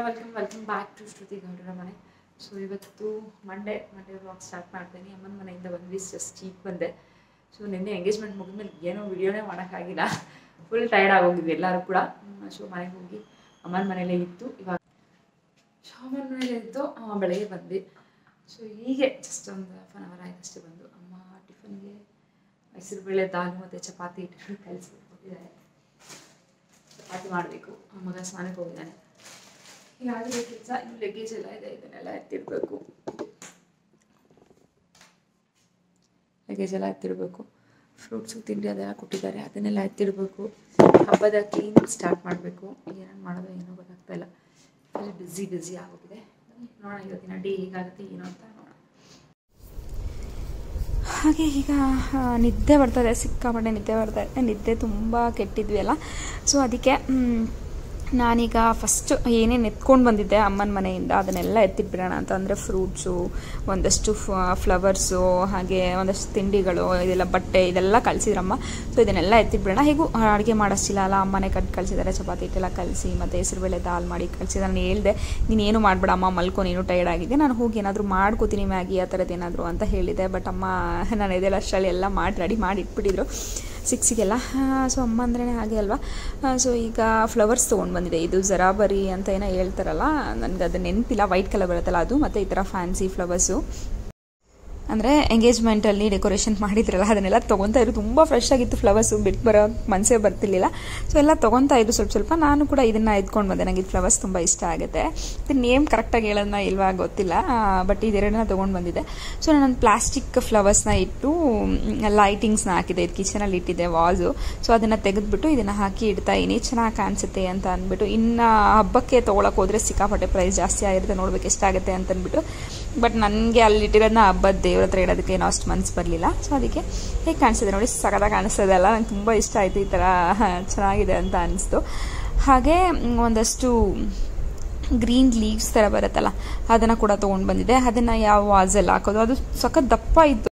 welcome welcome back to Shruti ಗೌಡರ ಮನೆ so ಇವತ್ತು ಮಂಡೇ ಮಂಡೇ ವ್ಲಾಗ್ ಸ್ಟಾರ್ಟ್ ಮಾಡ್ತೀನಿ ಅಮ್ಮನ ಮನೆಯಿಂದ ಬಂದ್ವಿ ಜಸ್ಟ್ ಈಗ ಬಂದೆ ಸೊ ನಿನ್ನೆ ಎಂಗೇಜ್ಮೆಂಟ್ ಮುಗಿದ್ಮೇಲೆ ಏನೋ ವಿಡಿಯೋನೇ ಮಾಡೋಕ್ಕಾಗಿಲ್ಲ ಫುಲ್ ಟೈರ್ಡ್ ಆಗೋಗಿದ್ವಿ ಎಲ್ಲರೂ ಕೂಡ ಸೊ ಮನೆಗೆ ಹೋಗಿ ಅಮ್ಮನ ಮನೇಲೇ ಇತ್ತು ಇವಾಗ ಸೊ ಅಮ್ಮನ ಮನೇಲೇ ಇದ್ದು ಆ, ಬೆಳಗ್ಗೆ ಬಂದ್ವಿ ಸೊ ಹೀಗೆ ಜಸ್ಟ್ ಒಂದು ಹಾಫ್ ಆನ್ ಅವರ್ ಆಯ್ತಷ್ಟೇ ಬಂದು ಅಮ್ಮ ಟಿಫನ್ಗೆ ಮೈಸೂರು ಬೇಳೆ ದಾಲ್ ಮತ್ತು ಚಪಾತಿ ಇಟ್ಟು ಕಲಿಸ್ಬಿಟ್ಟು ಕೊಟ್ಟಿದ್ದಾರೆ ಚಪಾತಿ ಮಾಡಬೇಕು ಮಗ ಸ್ನಾನಕ್ಕೆ ಹೋಗಿದ್ದಾನೆ ಹೀಗಾಗಿದೆ ಕೆಲಸ ಇನ್ನು ಲಗೇಜ್ ಎಲ್ಲ ಇದೆ ಇದನ್ನೆಲ್ಲ ಎತ್ತಿಡಬೇಕು ಲಗೇಜ್ ಎಲ್ಲ ಎತ್ತಿಡಬೇಕು ಫ್ರೂಟ್ಸು ತಿಂಡಿ ಅದೆಲ್ಲ ಕೊಟ್ಟಿದ್ದಾರೆ ಅದನ್ನೆಲ್ಲ ಎತ್ತಿಡಬೇಕು ಹಬ್ಬದ ಕ್ಲೀನ್ ಸ್ಟಾರ್ಟ್ ಮಾಡಬೇಕು ಏನೇನು ಮಾಡೋದು ಏನೋ ಗೊತ್ತಾಗ್ತಾ ಇಲ್ಲ ಫುಲ್ ಬ್ಯುಸಿ ಬ್ಯುಸಿ ಆಗೋಗಿದೆ ನೋಡೋಣ ಇವತ್ತಿನ ಡೇ ಹೇಗಾಗುತ್ತೆ ಏನೋ ಅಂತ ನೋಡೋಣ ಹಾಗೆ ಈಗ ಆ, ನಿದ್ದೆ ಬರ್ತದೆ ಸಿಕ್ಕಾಪಟ್ಟೆ ನಿದ್ದೆ ಬರ್ತದೆ ನಿದ್ದೆ ತುಂಬ ಕೆಟ್ಟಿದ್ವಿ ಅಲ್ಲ ಸೊ ಅದಕ್ಕೆ ಮ್, ನಾನೀಗ ಫಸ್ಟ್ ಏನೇನು ಎತ್ಕೊಂಡು ಬಂದಿದ್ದೆ ಅಮ್ಮನ ಮನೆಯಿಂದ ಅದನ್ನೆಲ್ಲ ಎತ್ತಿಟ್ಬಿಡೋಣ ಅಂತ ಅಂದರೆ ಫ್ರೂಟ್ಸು ಒಂದಷ್ಟು ಫ್ಲವರ್ಸು ಹಾಗೆ ಒಂದಷ್ಟು ತಿಂಡಿಗಳು ಇದೆಲ್ಲ ಬಟ್ಟೆ ಇದೆಲ್ಲ ಕಳಿಸಿದ್ರಮ್ಮ ಸೊ ಇದನ್ನೆಲ್ಲ ಎತ್ತಿಟ್ಬಿಡೋಣ ಹೇಗೂ ಅಡುಗೆ ಮಾಡೋಷ್ಟಿಲ್ಲ ಅಲ್ಲ ಅಮ್ಮನೇ ಕಟ್ ಕಳಿಸಿದ್ದಾರೆ ಚಪಾತಿ ಹಿಟ್ಟೆಲ್ಲ ಕಲಿಸಿ ಮತ್ತು ಹೆಸರುಬೇಳೆ ದಾಲ್ ಮಾಡಿ ಕಳಿಸಿ ನಾನು ಹೇಳ್ದೆ ನೀನೇನು ಮಾಡಬೇಡ ಅಮ್ಮ ಮಲ್ಕೊ ನೀನು ಟೈರ್ಡ್ ಆಗಿದೆ ನಾನು ಹೋಗಿ ಏನಾದರೂ ಮಾಡ್ಕೋತೀನಿ ಮ್ಯಾಗಿ ಆ ಥರದ್ದು ಏನಾದರೂ ಅಂತ ಹೇಳಿದೆ ಬಟ್ ಅಮ್ಮ ನಾನು ಇದೆಲ್ಲ ಅಷ್ಟರಲ್ಲಿ ಎಲ್ಲ ಮಾಡಿ ರೆಡಿ ಮಾಡಿ ಇಟ್ಬಿಟ್ಟಿದ್ರು ಸಿಕ್ಸಿಗೆಲ್ಲ ಸೊ ಅಮ್ಮ ಅಂದ್ರೇ ಹಾಗೆ ಅಲ್ವಾ ಸೊ ಈಗ ಫ್ಲವರ್ಸ್ ತೊಗೊಂಡು ಬಂದಿದೆ ಇದು ಜರಾಬರಿ ಅಂತ ಏನೋ ಹೇಳ್ತಾರಲ್ಲ ನನಗೆ ಅದು ನೆನಪಿಲ್ಲ ವೈಟ್ ಕಲರ್ ಬರುತ್ತಲ್ಲ ಅದು ಮತ್ತು ಈ ಥರ ಫ್ಯಾನ್ಸಿ ಫ್ಲವರ್ಸು ಅಂದರೆ ಎಂಗೇಜ್ಮೆಂಟಲ್ಲಿ ಡೆಕೋರೇಷನ್ ಮಾಡಿದ್ರಲ್ಲ ಅದನ್ನೆಲ್ಲ ತೊಗೊತಾ ಇದ್ರು ತುಂಬ ಫ್ರೆಶ್ ಆಗಿತ್ತು ಫ್ಲವರ್ಸು ಬಿಟ್ಟು ಬರೋ ಮನಸ್ಸೇ ಬರ್ತಿರ್ಲಿಲ್ಲ ಸೊ ಎಲ್ಲ ತೊಗೊತಾ ಇದ್ರು ಸ್ವಲ್ಪ ಸ್ವಲ್ಪ ನಾನು ಕೂಡ ಇದನ್ನು ಎತ್ಕೊಂಡು ಬಂದೆ ನನಗೆ ಇದು ಫ್ಲವರ್ಸ್ ತುಂಬ ಇಷ್ಟ ಆಗುತ್ತೆ ಇದು ನೇಮ್ ಕರೆಕ್ಟಾಗಿ ಹೇಳೋದನ್ನ ಇಲ್ವಾ ಗೊತ್ತಿಲ್ಲ ಬಟ್ ಇದೆರಡನ್ನ ತೊಗೊಂಡು ಬಂದಿದ್ದೆ ಸೊ ನಾನು ಪ್ಲಾಸ್ಟಿಕ್ ಫ್ಲವರ್ಸ್ನ ಇಟ್ಟು ಲೈಟಿಂಗ್ಸ್ನ ಹಾಕಿದೆ ಇದು ಕಿಚನಲ್ಲಿ ಇಟ್ಟಿದ್ದೆ ವಾಸು ಸೊ ಅದನ್ನು ತೆಗೆದುಬಿಟ್ಟು ಇದನ್ನು ಹಾಕಿ ಇಡ್ತಾ ಇದೀನಿ ಚೆನ್ನಾಗಿ ಕಾಣಿಸುತ್ತೆ ಅಂತ ಅಂದ್ಬಿಟ್ಟು ಇನ್ನು ಹಬ್ಬಕ್ಕೆ ತೊಗೊಳಕ್ಕೆ ಹೋದರೆ ಸಿಕ್ಕಾಪಟ್ಟೆ ಪ್ರೈಸ್ ಜಾಸ್ತಿ ಆಗಿರುತ್ತೆ ನೋಡ್ಬೇಕು ಎಷ್ಟಾಗುತ್ತೆ ಅಂತ ಅಂದ್ಬಿಟ್ಟು ಬಟ್ ನನಗೆ ಅಲ್ಲಿ ಇಟ್ಟಿರೋದನ್ನ ಹಬ್ಬದ ದೇವ್ರ ಹತ್ರ ಇಡೋದಕ್ಕೆ ಏನೋ ಅಷ್ಟು ಮನ್ಸು ಬರಲಿಲ್ಲ ಸೊ ಅದಕ್ಕೆ ಹೇಗೆ ಕಾಣಿಸ್ತಿದೆ ನೋಡಿ ಸಕದಾಗ ಕಾಣಿಸ್ತದೆ ಅಲ್ಲ ನಂಗೆ ತುಂಬ ಇಷ್ಟ ಆಯಿತು ಈ ಥರ ಚೆನ್ನಾಗಿದೆ ಅಂತ ಅನಿಸ್ತು ಹಾಗೆ ಮ್, ಒಂದಷ್ಟು ಗ್ರೀನ್ ಲೀವ್ಸ್ ಥರ ಬರುತ್ತಲ್ಲ ಅದನ್ನು ಕೂಡ ತೊಗೊಂಡು ಬಂದಿದೆ ಅದನ್ನು ಯಾವ ವಾಸಲ್ಲಿ ಹಾಕೋದು ಅದು ಸಖತ್ ದಪ್ಪ ಇತ್ತು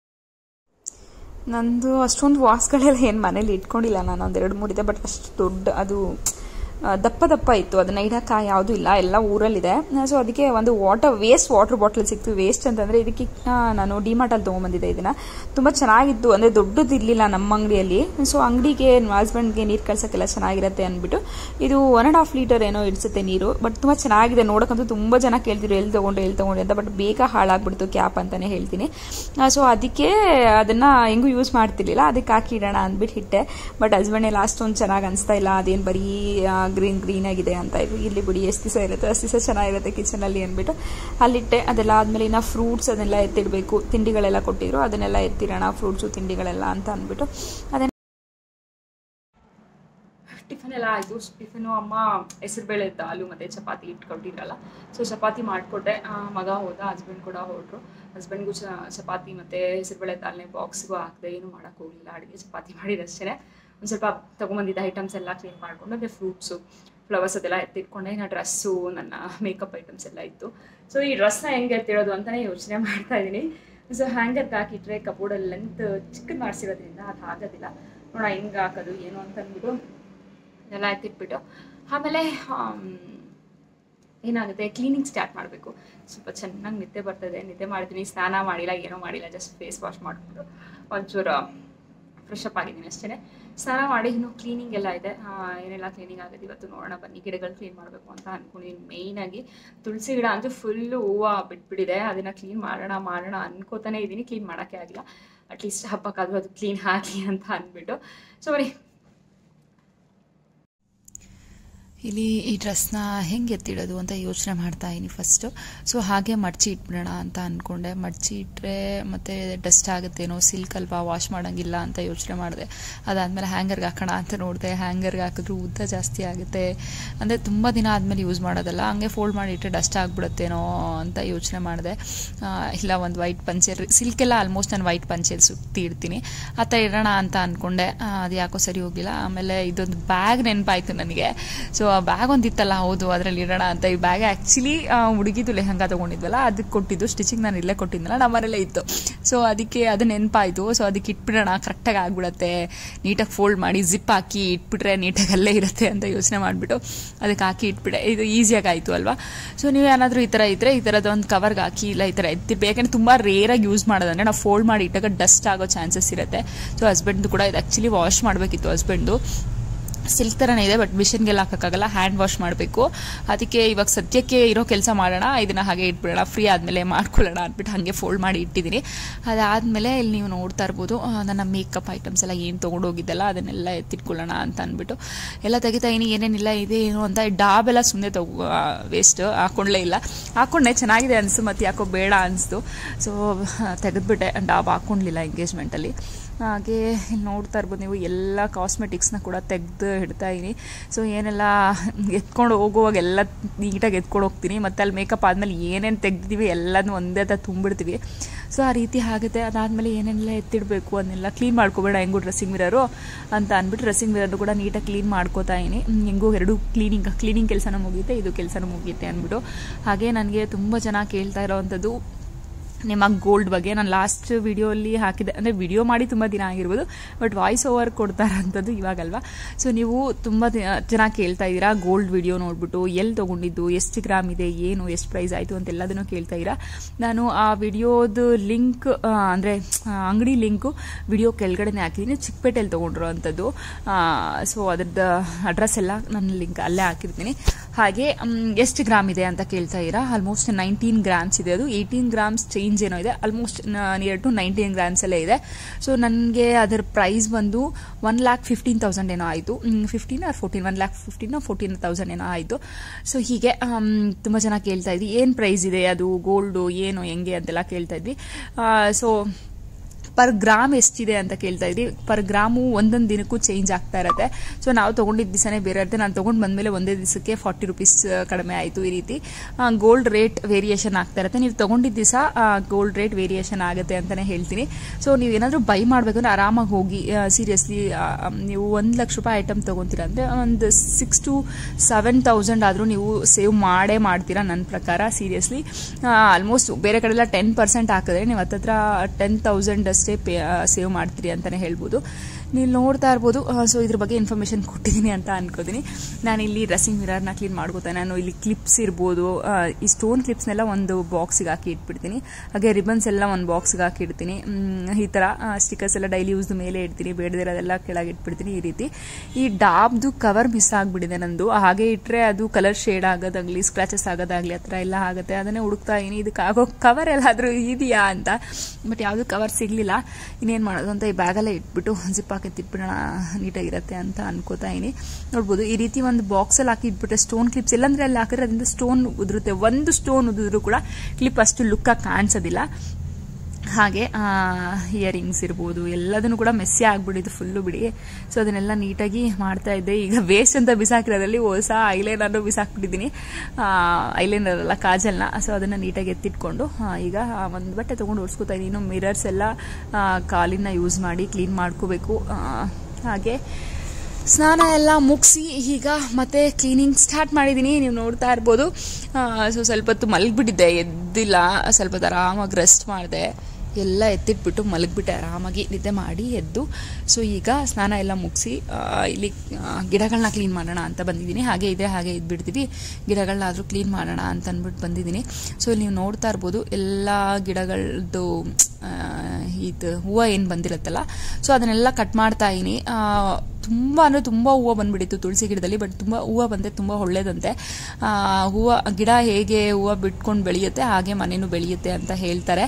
ನಂದು ಅಷ್ಟೊಂದು ವಾಸ್ಗಳೆಲ್ಲ ಏನು ಮನೇಲಿ ಇಟ್ಕೊಂಡಿಲ್ಲ ನಾನು ಒಂದು ಎರಡು ಮೂರಿದೆ ಬಟ್ ಅಷ್ಟು ದೊಡ್ಡ ಅದು ಆ, ದಪ್ಪ ದಪ್ಪ ಇತ್ತು ಅದನ್ನ ಇಡಕ್ಕೆ ಯಾವುದೂ ಇಲ್ಲ ಎಲ್ಲ ಊರಲ್ಲಿದೆ ಸೊ ಅದಕ್ಕೆ ಒಂದು ವಾಟರ್ ವೇಸ್ಟ್ ವಾಟರ್ ಬಾಟಲ್ ಸಿಕ್ತು ವೇಸ್ಟ್ ಅಂತಂದರೆ ಇದಕ್ಕೆ ಆ, ನಾನು ಡಿಮಾರ್ಟಲ್ಲಿ ತೊಗೊಂಬಂದಿದ್ದೆ ಇದನ್ನು ತುಂಬ ಚೆನ್ನಾಗಿತ್ತು ಅಂದರೆ ದೊಡ್ಡದು ಇರಲಿಲ್ಲ ನಮ್ಮ ಅಂಗಡಿಯಲ್ಲಿ ಸೊ ಅಂಗಡಿಗೆ ಹಸ್ಬೆಂಡ್ಗೆ ನೀರು ಕಳ್ಸೋಕ್ಕೆಲ್ಲ ಚೆನ್ನಾಗಿರುತ್ತೆ ಅಂದ್ಬಿಟ್ಟು ಇದು ಒನ್ ಆ್ಯಂಡ್ ಹಾಫ್ ಲೀಟರ್ ಏನೋ ಇಡಿಸುತ್ತೆ ನೀರು ಬಟ್ ತುಂಬ ಚೆನ್ನಾಗಿದೆ ನೋಡೋಕ್ಕಂತೂ ತುಂಬ ಜನ ಕೇಳ್ತಿದ್ರು ಎಲ್ಲಿ ತೊಗೊಂಡು ಎಲ್ಲಿ ತೊಗೊಂಡು ಅಂತ ಬಟ್ ಬೇಗ ಹಾಳಾಗ್ಬಿಡ್ತು ಕ್ಯಾಪ್ ಅಂತಲೇ ಹೇಳ್ತೀನಿ ಸೊ ಅದಕ್ಕೆ ಅದನ್ನು ಹೆಂಗೂ ಯೂಸ್ ಮಾಡ್ತಿರ್ಲಿಲ್ಲ ಅದಕ್ಕೆ ಹಾಕಿ ಇಡೋಣ ಅಂದ್ಬಿಟ್ಟು ಇಟ್ಟೆ ಬಟ್ ಹಸ್ಬೆಂಡ್ ಎಲ್ಲ ಅಷ್ಟೊಂದು ಚೆನ್ನಾಗಿ ಅನಿಸ್ತಾ ಇಲ್ಲ ಅದೇನು ಬರೀ ಗ್ರೀನ್ ಗ್ರೀನ್ ಆಗಿದೆ ಅಂತ ಇದ್ರು ಇಲ್ಲಿ ಬಿಡಿ ಎಷ್ಟು ದಿವಸ ಇರುತ್ತೆ ಅಷ್ಟು ದಿವಸ ಚೆನ್ನಾಗಿರುತ್ತೆ ಕಿಚನಲ್ಲಿ ಅಂದ್ಬಿಟ್ಟು ಅಲ್ಲಿಟ್ಟೆ ಅದೆಲ್ಲ ಆದಮೇಲೆ ಇನ್ನು ಫ್ರೂಟ್ಸ್ ಅದನ್ನೆಲ್ಲ ಎತ್ತಿಡಬೇಕು ತಿಂಡಿಗಳೆಲ್ಲ ಕೊಟ್ಟಿದ್ರು ಅದನ್ನೆಲ್ಲ ಎತ್ತಿಡೋಣ ಫ್ರೂಟ್ಸು ತಿಂಡಿಗಳೆಲ್ಲ ಅಂತ ಅಂದ್ಬಿಟ್ಟು ಅದನ್ನ ಟಿಫನ್ ಎಲ್ಲ ಆಯಿತು ಟಿಫನು ಅಮ್ಮ ಹೆಸರುಬೇಳೆ ದಾಲು ಮತ್ತು ಚಪಾತಿ ಇಟ್ಕೊಟ್ಟಿದ್ರಲ್ಲ ಸೊ ಚಪಾತಿ ಮಾಡಿಕೊಟ್ಟೆ ಮಗ ಹೋದ ಹಸ್ಬೆಂಡ್ ಕೂಡ ಹೊರಟ್ರು ಹಸ್ಬೆಂಡ್ಗೂ ಚ ಚಪಾತಿ ಮತ್ತು ಹೆಸರುಬೇಳೆ ದಾಲ್ನೆ ಬಾಕ್ಸ್ಗೂ ಹಾಕಿದೆ ಏನು ಮಾಡೋಕ್ಕೆ ಹೋಗಲಿಲ್ಲ ಅಡುಗೆ ಚಪಾತಿ ಮಾಡಿದಷ್ಟೇ ಒಂದು ಸ್ವಲ್ಪ ತೊಗೊಂಬಂದಿದ್ದ ಐಟಮ್ಸ್ ಎಲ್ಲ ಕ್ಲೀನ್ ಮಾಡಿಕೊಂಡು ಅದೇ ಫ್ರೂಟ್ಸು ಫ್ಲವರ್ಸ್ ಅದೆಲ್ಲ ಎತ್ತಿಟ್ಕೊಂಡೆ ಇನ್ನು ಡ್ರೆಸ್ಸು ನನ್ನ ಮೇಕಪ್ ಐಟಮ್ಸ್ ಎಲ್ಲ ಇತ್ತು ಸೊ ಈ ಡ್ರೆಸ್ನ ಹೆಂಗೆ ಎತ್ತಿಡೋದು ಅಂತಲೇ ಯೋಚನೆ ಮಾಡ್ತಾ ಇದ್ದೀನಿ ಸೊ ಹ್ಯಾಂಗರ್ಗೆ ಹಾಕಿಟ್ರೆ ಕಬೋರ್ಡಲ್ಲಿ ಲೆಂತ್ ಚಿಕ್ಕದು ಮಾಡಿಸಿರೋದ್ರಿಂದ ಅದು ಆಗೋದಿಲ್ಲ ನೋಡ ಹೆಂಗೆ ಹಾಕೋದು ಏನು ಅಂತ ಅಂದ್ಬಿಟ್ಟು ಎಲ್ಲ ಎತ್ತಿಟ್ಬಿಟ್ಟು ಆಮೇಲೆ ಆಮ್, ಏನಾಗುತ್ತೆ ಕ್ಲೀನಿಂಗ್ ಸ್ಟಾರ್ಟ್ ಮಾಡಬೇಕು ಸ್ವಲ್ಪ ಚೆನ್ನಾಗಿ ನಿದ್ದೆ ಬರ್ತದೆ ನಿದ್ದೆ ಮಾಡ್ತೀನಿ ಸ್ನಾನ ಮಾಡಿಲ್ಲ ಏನೂ ಮಾಡಿಲ್ಲ ಜಸ್ಟ್ ಫೇಸ್ ವಾಶ್ ಮಾಡಿಬಿಟ್ಟು ಒಂಚೂರು ಫ್ರೆಶ್ ಅಪ್ ಆಗಿದ್ದೀನಿ ಅಷ್ಟೇ ಸ್ನಾನ ಮಾಡಿ ಇನ್ನು ಕ್ಲೀನಿಂಗ್ ಎಲ್ಲ ಇದೆ ಆ, ಏನೆಲ್ಲ ಕ್ಲೀನಿಂಗ್ ಆಗುತ್ತೆ ಇವತ್ತು ನೋಡೋಣ ಬನ್ನಿ ಗಿಡಗಳು ಕ್ಲೀನ್ ಮಾಡಬೇಕು ಅಂತ ಅನ್ಕೊಂಡಿದ್ದೀನಿ ಮೇಯ್ನಾಗಿ ತುಳಸಿ ಗಿಡ ಅಂತೂ ಫುಲ್ಲು ಹೂವು ಬಿಟ್ಬಿಟ್ಟಿದೆ ಅದನ್ನು ಕ್ಲೀನ್ ಮಾಡೋಣ ಮಾಡೋಣ ಅನ್ಕೋತಾನೆ ಇದ್ದೀನಿ ಕ್ಲೀನ್ ಮಾಡೋಕ್ಕೆ ಆಗಿಲ್ಲ ಅಟ್ಲೀಸ್ಟ್ ಹಬ್ಬಕ್ಕಾದ್ರೂ ಅದು ಕ್ಲೀನ್ ಆಗಲಿ ಅಂತ ಅಂದ್ಬಿಟ್ಟು ಸೊ ಬರೀ ಇಲ್ಲಿ ಈ ಡ್ರೆಸ್ನ ಹೆಂಗೆ ಎತ್ತಿಡೋದು ಅಂತ ಯೋಚನೆ ಮಾಡ್ತಾ ಇದ್ದೀನಿ ಫಸ್ಟು ಸೊ ಹಾಗೆ ಮಡ್ಚಿ ಇಟ್ಬಿಡೋಣ ಅಂತ ಅಂದ್ಕೊಂಡೆ ಮಡ್ಚಿ ಇಟ್ಟರೆ ಮತ್ತೆ ಡಸ್ಟ್ ಆಗುತ್ತೇನೋ ಸಿಲ್ಕ್ ಅಲ್ವಾ ವಾಶ್ ಮಾಡೋಂಗಿಲ್ಲ ಅಂತ ಯೋಚನೆ ಮಾಡಿದೆ ಅದಾದಮೇಲೆ ಹ್ಯಾಂಗರ್ಗೆ ಹಾಕೋಣ ಅಂತ ನೋಡಿದೆ ಹ್ಯಾಂಗರ್ಗೆ ಹಾಕಿದ್ರು ಉದ್ದ ಜಾಸ್ತಿ ಆಗುತ್ತೆ ಅಂದರೆ ತುಂಬ ದಿನ ಆದಮೇಲೆ ಯೂಸ್ ಮಾಡೋದಲ್ಲ ಹಂಗೆ ಫೋಲ್ಡ್ ಮಾಡಿಟ್ರೆ ಡಸ್ಟ್ ಆಗಿಬಿಡುತ್ತೇನೋ ಅಂತ ಯೋಚನೆ ಮಾಡಿದೆ ಇಲ್ಲ ಒಂದು ವೈಟ್ ಪಂಚೆಲ್ ಸಿಲ್ಕೆಲ್ಲ ಆಲ್ಮೋಸ್ಟ್ ನಾನು ವೈಟ್ ಪಂಚೆಲ್ ಸುತ್ತಿ ಇಡ್ತೀನಿ ಆ ಥರ ಇರೋಣ ಅಂತ ಅಂದ್ಕೊಂಡೆ ಅದು ಯಾಕೋ ಸರಿ ಹೋಗಲಿಲ್ಲ ಆಮೇಲೆ ಇದೊಂದು ಬ್ಯಾಗ್ ನೆನಪಾಯ್ತು ನನಗೆ ಸೊ ಬ್ಯಾಗ್ ಒಂದಿತ್ತಲ್ಲ ಹೌದು ಅದರಲ್ಲಿ ಇಡೋಣ ಅಂತ ಈ ಬ್ಯಾಗ್ ಆ್ಯಕ್ಚುಲಿ ಹುಡುಗಿದು ಲೆಹಂಗ ತೊಗೊಂಡಿದ್ವಲ್ಲ ಅದಕ್ಕೆ ಕೊಟ್ಟಿದ್ದು ಸ್ಟಿಚಿಂಗ್ ನಾನು ಇಲ್ಲೇ ಕೊಟ್ಟಿದ್ನಲ್ಲ ನಮ್ಮನೆಲ್ಲೇ ಇತ್ತು ಸೊ ಅದಕ್ಕೆ ಅದು ನೆನಪಾಯಿತು ಸೊ ಅದಕ್ಕೆ ಇಟ್ಬಿಡೋಣ ಕರೆಕ್ಟಾಗಿ ಆಗ್ಬಿಡತ್ತೆ ನೀಟಾಗಿ ಫೋಲ್ಡ್ ಮಾಡಿ ಜಿಪ್ ಹಾಕಿ ಇಟ್ಬಿಟ್ರೆ ನೀಟಾಗಿ ಅಲ್ಲೇ ಇರುತ್ತೆ ಅಂತ ಯೋಚನೆ ಮಾಡಿಬಿಟ್ಟು ಅದಕ್ಕೆ ಹಾಕಿ ಇಟ್ಬಿಟ್ಟೆ ಇದು ಈಸಿಯಾಗಿ ಆಯಿತು ಅಲ್ವಾ ಸೊ ನೀವು ಏನಾದರೂ ಈ ಥರ ಇದ್ದರೆ ಈ ಥರದ ಒಂದು ಕವರ್ಗೆ ಹಾಕಿ ಇಲ್ಲ ಈ ಥರ ಎತ್ತಿರ್ಬೇಕು ಯಾಕಂದರೆ ತುಂಬ ರೇರಾಗಿ ಯೂಸ್ ಮಾಡೋದಂದ್ರೆ ನಾವು ಫೋಲ್ಡ್ ಮಾಡಿ ಇಟ್ಟಾಗ ಡಸ್ಟ್ ಆಗೋ ಚಾನ್ಸಸ್ ಇರುತ್ತೆ ಸೊ ಹಸ್ಬೆಂಡ್ದು ಕೂಡ ಇದು ಆ್ಯಕ್ಚುಲಿ ವಾಶ್ ಮಾಡಬೇಕಿತ್ತು ಹಸ್ಬೆಂಡು ಸಿಲ್ಕ್ ಥರನೇ ಇದೆ ಬಟ್ ಮಿಷಿನ್ಗೆಲ್ಲ ಹಾಕೋಕ್ಕಾಗಲ್ಲ ಹ್ಯಾಂಡ್ ವಾಶ್ ಮಾಡಬೇಕು ಅದಕ್ಕೆ ಇವಾಗ ಸದ್ಯಕ್ಕೆ ಇರೋ ಕೆಲಸ ಮಾಡೋಣ ಇದನ್ನು ಹಾಗೆ ಇಟ್ಬಿಡೋಣ ಫ್ರೀ ಆದಮೇಲೆ ಮಾಡ್ಕೊಳ್ಳೋಣ ಅಂದ್ಬಿಟ್ಟು ಹಾಗೆ ಫೋಲ್ಡ್ ಮಾಡಿ ಇಟ್ಟಿದ್ದೀನಿ ಅದಾದಮೇಲೆ ಇಲ್ಲಿ ನೀವು ನೋಡ್ತಾ ಇರ್ಬೋದು ಆ, ನನ್ನ ಮೇಕಪ್ ಐಟಮ್ಸ್ ಎಲ್ಲ ಏನು ತೊಗೊಂಡೋಗಿದ್ದಲ್ಲ ಅದನ್ನೆಲ್ಲ ಎತ್ತಿಟ್ಕೊಳ್ಳೋಣ ಅಂತ ಅಂದ್ಬಿಟ್ಟು ಎಲ್ಲ ತೆಗಿತಾ ಇನಿ ಏನೇನಿಲ್ಲ ಇದೆ ಏನು ಅಂತ ಡಾಬೆಲ್ಲ ಸುಮ್ಮನೆ ತಗೋ ವೇಸ್ಟ್ ಹಾಕೊಂಡ್ಲೇ ಇಲ್ಲ ಹಾಕೊಂಡೆ ಚೆನ್ನಾಗಿದೆ ಅನಿಸ್ತು ಮತ್ತು ಯಾಕೋ ಬೇಡ ಅನಿಸ್ತು ಸೊ ತೆಗೆದ್ಬಿಟ್ಟೆ ಡಾಬ್ ಹಾಕ್ಕೊಂಡ್ಲಿಲ್ಲ ಎಂಗೇಜ್ಮೆಂಟಲ್ಲಿ ಹಾಗೆ ಇಲ್ಲಿ ನೋಡ್ತಾ ಇರ್ಬೋದು ನೀವು ಎಲ್ಲ ಕಾಸ್ಮೆಟಿಕ್ಸ್ನ ಕೂಡ ತೆಗೆದು ಇಡ್ತಾ ಇದ್ದೀನಿ ಸೊ ಏನೆಲ್ಲ ಎತ್ಕೊಂಡು ಹೋಗುವಾಗ ಎಲ್ಲ ನೀಟಾಗಿ ಎತ್ಕೊಂಡು ಹೋಗ್ತೀನಿ ಮತ್ತು ಅಲ್ಲಿ ಮೇಕಪ್ ಆದಮೇಲೆ ಏನೇನು ತೆಗ್ದಿದ್ದೀವಿ ಎಲ್ಲನೂ ಒಂದೇ ಥರ ತುಂಬಿಡ್ತೀವಿ ಸೊ ಆ ರೀತಿ ಆಗುತ್ತೆ ಅದಾದಮೇಲೆ ಏನೆಲ್ಲ ಎತ್ತಿಡಬೇಕು ಅದನ್ನೆಲ್ಲ ಕ್ಲೀನ್ ಮಾಡ್ಕೋಬೇಡ ಹೆಂಗೂ ಡ್ರೆಸ್ಸಿಂಗ್ ಮಿರರು ಅಂತ ಅಂದ್ಬಿಟ್ಟು ಡ್ರೆಸ್ಸಿಂಗ್ ಮಿರರ್ ಕೂಡ ನೀಟಾಗಿ ಕ್ಲೀನ್ ಮಾಡ್ಕೋತಾ ಇದ್ದೀನಿ ಹೆಂಗೂ ಎರಡು ಕ್ಲೀನಿಂಗ್ ಕ್ಲೀನಿಂಗ್ ಕೆಲಸನೂ ಮುಗಿಯುತ್ತೆ ಇದು ಕೆಲಸನೂ ಮುಗಿಯುತ್ತೆ ಅಂದ್ಬಿಟ್ಟು ಹಾಗೆ ನನಗೆ ತುಂಬ ಜನ ಕೇಳ್ತಾ ಇರೋವಂಥದ್ದು ನಿಮ್ಮ ಗೋಲ್ಡ್ ಬಗ್ಗೆ ನಾನು ಲಾಸ್ಟ್ ವಿಡಿಯೋಲ್ಲಿ ಹಾಕಿದೆ ಅಂದರೆ ವಿಡಿಯೋ ಮಾಡಿ ತುಂಬ ದಿನ ಆಗಿರ್ಬೋದು ಬಟ್ ವಾಯ್ಸ್ ಓವರ್ ಕೊಡ್ತಾ ಇರೋಂಥದ್ದು ಇವಾಗಲ್ವಾ ಸೊ ನೀವು ತುಂಬ ಜನ ಕೇಳ್ತಾ ಇದ್ದೀರಾ ಗೋಲ್ಡ್ ವಿಡಿಯೋ ನೋಡ್ಬಿಟ್ಟು ಎಲ್ಲಿ ತೊಗೊಂಡಿದ್ದು ಎಷ್ಟು ಗ್ರಾಮ್ ಇದೆ ಏನು ಎಷ್ಟು ಪ್ರೈಸ್ ಆಯಿತು ಅಂತೆಲ್ಲದನ್ನು ಕೇಳ್ತಾ ಇದ್ದೀರಾ ನಾನು ಆ ವಿಡಿಯೋದು ಲಿಂಕ್ ಅಂದರೆ ಅಂಗಡಿ ಲಿಂಕು ವಿಡಿಯೋ ಕೆಳಗಡೆನೇ ಹಾಕಿದ್ದೀನಿ ಚಿಕ್ಕಪೇಟೆಯಲ್ಲಿ ತೊಗೊಂಡಿರೋ ಅಂಥದ್ದು ಸೊ ಅದ್ರದ್ದು ಅಡ್ರೆಸ್ ಎಲ್ಲ ನನ್ನ ಲಿಂಕ್ ಅಲ್ಲೇ ಹಾಕಿರ್ತೀನಿ ಹಾಗೆ ಎಷ್ಟು ಗ್ರಾಮ್ ಇದೆ ಅಂತ ಕೇಳ್ತಾ ಇದ್ದೀರಾ ಆಲ್ಮೋಸ್ಟ್ ನೈನ್ಟೀನ್ ಗ್ರಾಮ್ಸ್ ಇದೆ ಅದು ಏಯ್ಟೀನ್ ಗ್ರಾಮ್ಸ್ ಚೇಂಜ್ ಏನೋ ಇದೆ almost near to nineteen grams ಅಲ್ಲೇ ಇದೆ ಸೊ ನನಗೆ ಅದರ ಪ್ರೈಸ್ ಬಂದು ಒನ್ ಲ್ಯಾಕ್ ಫಿಫ್ಟೀನ್ ತೌಸಂಡ್ ಏನೋ ಆಯಿತು fifteen or fourteen one lakh fifteen fourteen thousand ಏನೋ ಆಯಿತು ಸೊ ಹೀಗೆ ತುಂಬ ಜನ ಕೇಳ್ತಾ ಇದ್ವಿ ಏನು ಪ್ರೈಸ್ ಇದೆ ಅದು ಗೋಲ್ಡು ಏನು ಹೆಂಗೆ ಅಂತೆಲ್ಲ ಕೇಳ್ತಾ ಇದ್ವಿ ಸೊ ಪರ್ ಗ್ರಾಮ್ ಎಷ್ಟಿದೆ ಅಂತ ಕೇಳ್ತಾ ಇದ್ರಿ ಪರ್ ಗ್ರಾಮು ಒಂದೊಂದು ದಿನಕ್ಕೂ ಚೇಂಜ್ ಆಗ್ತಾ ಇರುತ್ತೆ ಸೊ ನಾವು ತೊಗೊಂಡಿದ್ದ ದಿವಸನೇ ಬೇರೆ ಇರುತ್ತೆ ನಾನು ತೊಗೊಂಡು ಬಂದಮೇಲೆ ಒಂದೇ ದಿವಸಕ್ಕೆ ಫಾರ್ಟಿ ರುಪೀಸ್ ಕಡಿಮೆ ಆಯಿತು ಈ ರೀತಿ ಗೋಲ್ಡ್ ರೇಟ್ ವೇರಿಯೇಷನ್ ಆಗ್ತಾ ಇರುತ್ತೆ ನೀವು ತೊಗೊಂಡಿದ್ದ ದಿವಸ ಗೋಲ್ಡ್ ರೇಟ್ ವೇರಿಯೇಷನ್ ಆಗುತ್ತೆ ಅಂತಲೇ ಹೇಳ್ತೀನಿ ಸೊ ನೀವು ಏನಾದರೂ ಬೈ ಮಾಡಬೇಕಂದ್ರೆ ಆರಾಮಾಗಿ ಹೋಗಿ ಸೀರಿಯಸ್ಲಿ ನೀವು ಒಂದು ಲಕ್ಷ ರೂಪಾಯಿ ಐಟಮ್ ತೊಗೊತೀರ ಅಂದರೆ ಒಂದು ಸಿಕ್ಸ್ ಟು ಸೆವೆನ್ ತೌಸಂಡ್ ಆದರೂ ನೀವು ಸೇವ್ ಮಾಡೇ ಮಾಡ್ತೀರಾ ನನ್ನ ಪ್ರಕಾರ ಸೀರಿಯಸ್ಲಿ ಆಲ್ಮೋಸ್ಟ್ ಬೇರೆ ಕಡೆಲ್ಲ ಟೆನ್ ಪರ್ಸೆಂಟ್ ಹಾಕಿದ್ರೆ ನೀವು ಹತ್ತತ್ರ ಟೆನ್ ತೌಸಂಡ್ ಅಷ್ಟೇ ಪೇ ಸೇವ್ ಮಾಡ್ತೀರಿ ಅಂತಲೇ ಹೇಳ್ಬೋದು ನೀವು ನೋಡ್ತಾ ಇರ್ಬೋದು ಸೊ ಇದ್ರ ಬಗ್ಗೆ ಇನ್ಫಾರ್ಮೇಷನ್ ಕೊಟ್ಟಿದ್ದೀನಿ ಅಂತ ಅನ್ಕೋತೀನಿ ನಾನು ಇಲ್ಲಿ ಡ್ರೆಸ್ಸಿಂಗ್ ಮಿರರ್ನ ಕ್ಲೀನ್ ಮಾಡ್ಕೋತೇನೆ ನಾನು ಇಲ್ಲಿ ಕ್ಲಿಪ್ಸ್ ಇರ್ಬೋದು ಆ, ಈ ಸ್ಟೋನ್ ಕ್ಲಿಪ್ಸ್ನೆಲ್ಲ ಒಂದು ಬಾಕ್ಸಿಗೆ ಹಾಕಿ ಇಟ್ಬಿಡ್ತೀನಿ ಹಾಗೆ ರಿಬನ್ಸ್ ಎಲ್ಲ ಒಂದು ಬಾಕ್ಸ್ಗೆ ಹಾಕಿ ಇಡ್ತೀನಿ ಮ್, ಈ ಥರ ಸ್ಟಿಕರ್ಸ್ ಎಲ್ಲ ಡೈಲಿ ಯೂಸ್ ಮೇಲೆ ಇಡ್ತೀನಿ ಬೇಡದಿರೋದೆಲ್ಲ ಕೆಳಗೆ ಇಟ್ಬಿಡ್ತೀನಿ ಈ ರೀತಿ ಈ ಡಾಬ್ದು ಕವರ್ ಮಿಸ್ ಆಗಿಬಿಟ್ಟಿದೆ ನಂದು ಹಾಗೆ ಇಟ್ಟರೆ ಅದು ಕಲರ್ ಶೇಡ್ ಆಗೋದಾಗಲಿ ಸ್ಕ್ರಾಚಸ್ ಆಗೋದಾಗಲಿ ಆ ಥರ ಎಲ್ಲ ಆಗುತ್ತೆ ಅದನ್ನೇ ಹುಡುಕ್ತಾ ಇದೀನಿ ಇದಕ್ಕೆ ಆಗೋ ಕವರ್ ಎಲ್ಲಾದರೂ ಇದೆಯಾ ಅಂತ ಬಟ್ ಯಾವುದು ಕವರ್ ಸಿಗಲಿಲ್ಲ ಇನ್ನೇನು ಮಾಡೋದು ಅಂತ ಈ ಬ್ಯಾಗಲ್ಲೇ ಇಟ್ಬಿಟ್ಟು ಜಿಪ್ ಹಾಕಿ ಇಟ್ಬಿಡೋಣ ನೀಟಾಗಿರುತ್ತೆ ಅಂತ ಅನ್ಕೋತಾ ಇದೀನಿ ನೋಡ್ಬೋದು ಈ ರೀತಿ ಒಂದು ಬಾಕ್ಸಲ್ಲಿ ಹಾಕಿ ಇಟ್ಬಿಟ್ರೆ ಸ್ಟೋನ್ ಕ್ಲಿಪ್ಸ್ ಎಲ್ಲಂದ್ರೆ ಅಲ್ಲಿ ಹಾಕಿದ್ರೆ ಅದರಿಂದ ಸ್ಟೋನ್ ಉದುರುತ್ತೆ ಒಂದು ಸ್ಟೋನ್ ಉದಿದ್ರು ಕೂಡ ಕ್ಲಿಪ್ ಅಷ್ಟು ಲುಕ್ಕಾಗಿ ಕಾಣಿಸೋದಿಲ್ಲ ಹಾಗೆ ಇಯರಿಂಗ್ಸ್ ಇರ್ಬೋದು ಎಲ್ಲದನ್ನು ಕೂಡ ಮೆಸ್ಸಿ ಆಗ್ಬಿಟ್ಟಿದ್ದು ಫುಲ್ಲು ಬಿಡಿ ಸೊ ಅದನ್ನೆಲ್ಲ ನೀಟಾಗಿ ಮಾಡ್ತಾ ಇದ್ದೆ ಈಗ ವೇಸ್ಟ್ ಅಂತ ಬಿಸಾಕಿರೋದ್ರಲ್ಲಿ ಹೊಸ ಐಲೈನರ್ ಬಿಸಾಕ್ಬಿಟ್ಟಿದ್ದೀನಿ ಐಲೈನರ್ ಅಲ್ಲ ಕಾಜಲ್ನ ಸೊ ಅದನ್ನು ನೀಟಾಗಿ ಎತ್ತಿಟ್ಕೊಂಡು ಆ, ಈಗ ಒಂದು ಬಟ್ಟೆ ತೊಗೊಂಡು ಓಡಿಸ್ಕೊತಾ ಇದ್ದೀನಿ ಇನ್ನು ಮಿರರ್ಸ್ ಎಲ್ಲ ಆ, ಕಾಲಿನ ಯೂಸ್ ಮಾಡಿ ಕ್ಲೀನ್ ಮಾಡ್ಕೋಬೇಕು ಆ, ಹಾಗೆ ಸ್ನಾನ ಎಲ್ಲ ಮುಗಿಸಿ ಈಗ ಮತ್ತೆ ಕ್ಲೀನಿಂಗ್ ಸ್ಟಾರ್ಟ್ ಮಾಡಿದ್ದೀನಿ ನೀವು ನೋಡ್ತಾ ಇರ್ಬೋದು ಸೊ ಸ್ವಲ್ಪ ಹೊತ್ತು ಮಲಗಿಬಿಟ್ಟಿದ್ದೆ ಎದ್ದಿಲ್ಲ ಸ್ವಲ್ಪ ಹೊತ್ತು ಆರಾಮಾಗಿ ರೆಸ್ಟ್ ಮಾಡಿದೆ ಎಲ್ಲ ಎತ್ತಿಟ್ಬಿಟ್ಟು ಮಲಗಿಬಿಟ್ಟೆ ಆರಾಮಾಗಿ ನಿದ್ದೆ ಮಾಡಿ ಎದ್ದು ಸೊ ಈಗ ಸ್ನಾನ ಎಲ್ಲ ಮುಗಿಸಿ ಇಲ್ಲಿ ಗಿಡಗಳನ್ನ ಕ್ಲೀನ್ ಮಾಡೋಣ ಅಂತ ಬಂದಿದ್ದೀನಿ ಹಾಗೆ ಇದೆ ಹಾಗೆ ಇದ್ಬಿಡ್ತೀವಿ ಗಿಡಗಳನ್ನಾದರೂ ಕ್ಲೀನ್ ಮಾಡೋಣ ಅಂತ ಅಂದ್ಬಿಟ್ಟು ಬಂದಿದ್ದೀನಿ ಸೊ ಇಲ್ಲಿ ನೀವು ನೋಡ್ತಾ ಇರ್ಬೋದು ಎಲ್ಲ ಗಿಡಗಳದ್ದು ಆ, ಇದು ಹೂವು ಏನು ಬಂದಿರುತ್ತಲ್ಲ ಸೊ ಅದನ್ನೆಲ್ಲ ಕಟ್ ಮಾಡ್ತಾ ಇದೀನಿ ತುಂಬ ಅಂದರೆ ತುಂಬ ಹೂವು ಬಂದ್ಬಿಟ್ಟಿತ್ತು ತುಳಸಿ ಗಿಡದಲ್ಲಿ ಬಟ್ ತುಂಬ ಹೂವು ಬಂದೆ ತುಂಬ ಒಳ್ಳೇದಂತೆ ಆ, ಹೂವು ಗಿಡ ಹೇಗೆ ಹೂವು ಬಿಟ್ಕೊಂಡು ಬೆಳೆಯುತ್ತೆ ಹಾಗೆ ಮನೇನು ಬೆಳೆಯುತ್ತೆ ಅಂತ ಹೇಳ್ತಾರೆ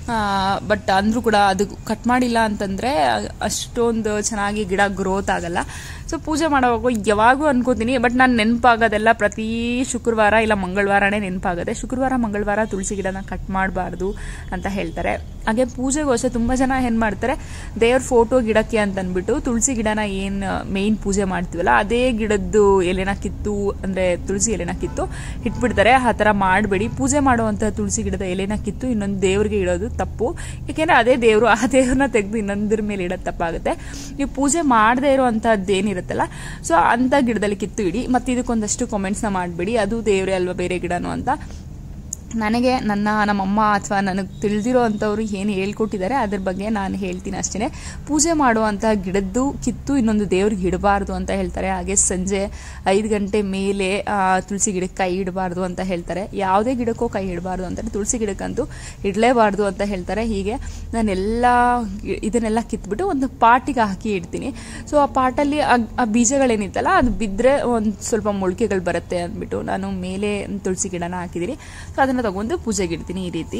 ಬಟ್ ಅಂದರೂ ಕೂಡ ಅದು ಕಟ್ ಮಾಡಿಲ್ಲ ಅಂತಂದರೆ ಅಷ್ಟೊಂದು ಚೆನ್ನಾಗಿ ಗಿಡ ಗ್ರೋತ್ ಆಗಲ್ಲ ಸೊ ಪೂಜೆ ಮಾಡುವಾಗ ಯಾವಾಗೂ ಅನ್ಕೋತೀನಿ ಬಟ್ ನಾನು ನೆನಪಾಗೋದೆಲ್ಲ ಪ್ರತಿ ಶುಕ್ರವಾರ ಇಲ್ಲ ಮಂಗಳವಾರನೇ ನೆನಪಾಗುತ್ತೆ ಶುಕ್ರವಾರ ಮಂಗಳವಾರ ತುಳಸಿ ಗಿಡನ ಕಟ್ ಮಾಡಬಾರ್ದು ಅಂತ ಹೇಳ್ತಾರೆ ಹಾಗೆ ಪೂಜೆಗೂ ಅಷ್ಟೇ ತುಂಬ ಜನ ಏನು ಮಾಡ್ತಾರೆ ದೇವ್ರ ಫೋಟೋ ಗಿಡಕ್ಕೆ ಅಂತ ಅಂದ್ಬಿಟ್ಟು ತುಳಸಿ ಗಿಡನ ಏನು ಮೇಯ್ನ್ ಪೂಜೆ ಮಾಡ್ತೀವಲ್ಲ ಅದೇ ಗಿಡದ್ದು ಎಲೆನ ಕಿತ್ತು ಅಂದರೆ ತುಳಸಿ ಎಲೆನ ಕಿತ್ತು ಇಟ್ಬಿಡ್ತಾರೆ ಆ ಥರ ಮಾಡಬೇಡಿ ಪೂಜೆ ಮಾಡುವಂಥ ತುಳಸಿ ಗಿಡದ ಎಲೆನ ಕಿತ್ತು ಇನ್ನೊಂದು ದೇವ್ರಿಗೆ ಇಡೋದು ತಪ್ಪು ಯಾಕೆಂದರೆ ಅದೇ ದೇವರು ಆ ದೇವ್ರನ್ನ ತೆಗೆದು ಇನ್ನೊಂದ್ರ ಮೇಲೆ ಇಡೋದು ತಪ್ಪಾಗುತ್ತೆ ನೀವು ಪೂಜೆ ಮಾಡದೇ ಇರೋ ಅಂಥದ್ದು ಏನಿರುತ್ತೆ ಇರುತ್ತಲ್ಲ ಸೊ ಅಂಥ ಗಿಡದಲ್ಲಿ ಕಿತ್ತು ಇಡಿ ಮತ್ತು ಇದಕ್ಕೊಂದಷ್ಟು ಕಾಮೆಂಟ್ಸ್ನ ಮಾಡಬೇಡಿ ಅದು ದೇವರೇ ಅಲ್ವಾ ಬೇರೆ ಗಿಡನೂ ಅಂತ ನನಗೆ ನನ್ನ ನಮ್ಮಮ್ಮ ಅಥವಾ ನನಗೆ ತಿಳಿದಿರೋ ಅಂಥವ್ರು ಏನು ಹೇಳ್ಕೊಟ್ಟಿದ್ದಾರೆ ಅದ್ರ ಬಗ್ಗೆ ನಾನು ಹೇಳ್ತೀನಿ ಅಷ್ಟೇ ಪೂಜೆ ಮಾಡುವಂಥ ಗಿಡದ್ದು ಕಿತ್ತು ಇನ್ನೊಂದು ದೇವ್ರಿಗೆ ಇಡಬಾರ್ದು ಅಂತ ಹೇಳ್ತಾರೆ ಹಾಗೆ ಸಂಜೆ ಐದು ಗಂಟೆ ಮೇಲೆ ಆ, ತುಳಸಿ ಗಿಡಕ್ಕೆ ಕೈ ಇಡಬಾರ್ದು ಅಂತ ಹೇಳ್ತಾರೆ ಯಾವುದೇ ಗಿಡಕ್ಕೂ ಕೈ ಇಡಬಾರ್ದು ಅಂತಾರೆ ತುಳಸಿ ಗಿಡಕ್ಕಂತೂ ಇಡಲೇಬಾರ್ದು ಅಂತ ಹೇಳ್ತಾರೆ ಹೀಗೆ ನಾನೆಲ್ಲ ಗಿ- ಇದನ್ನೆಲ್ಲ ಕಿತ್ಬಿಟ್ಟು ಒಂದು ಪಾಟಿಗೆ ಹಾಕಿ ಇಡ್ತೀನಿ ಸೊ ಆ ಪಾಟಲ್ಲಿ ಆ ಆ ಬೀಜಗಳೇನಿತ್ತಲ್ಲ ಅದು ಬಿದ್ದರೆ ಒಂದು ಸ್ವಲ್ಪ ಮೊಳಕೆಗಳು ಬರುತ್ತೆ ಅಂದ್ಬಿಟ್ಟು ನಾನು ಮೇಲೆ ತುಳಸಿ ಗಿಡನ ಹಾಕಿದ್ದೀನಿ ಸೊ ಅದನ್ನು ತಗೊಂಡು ಪೂಜೆಗೆ ಇಡ್ತೀನಿ ಈ ರೀತಿ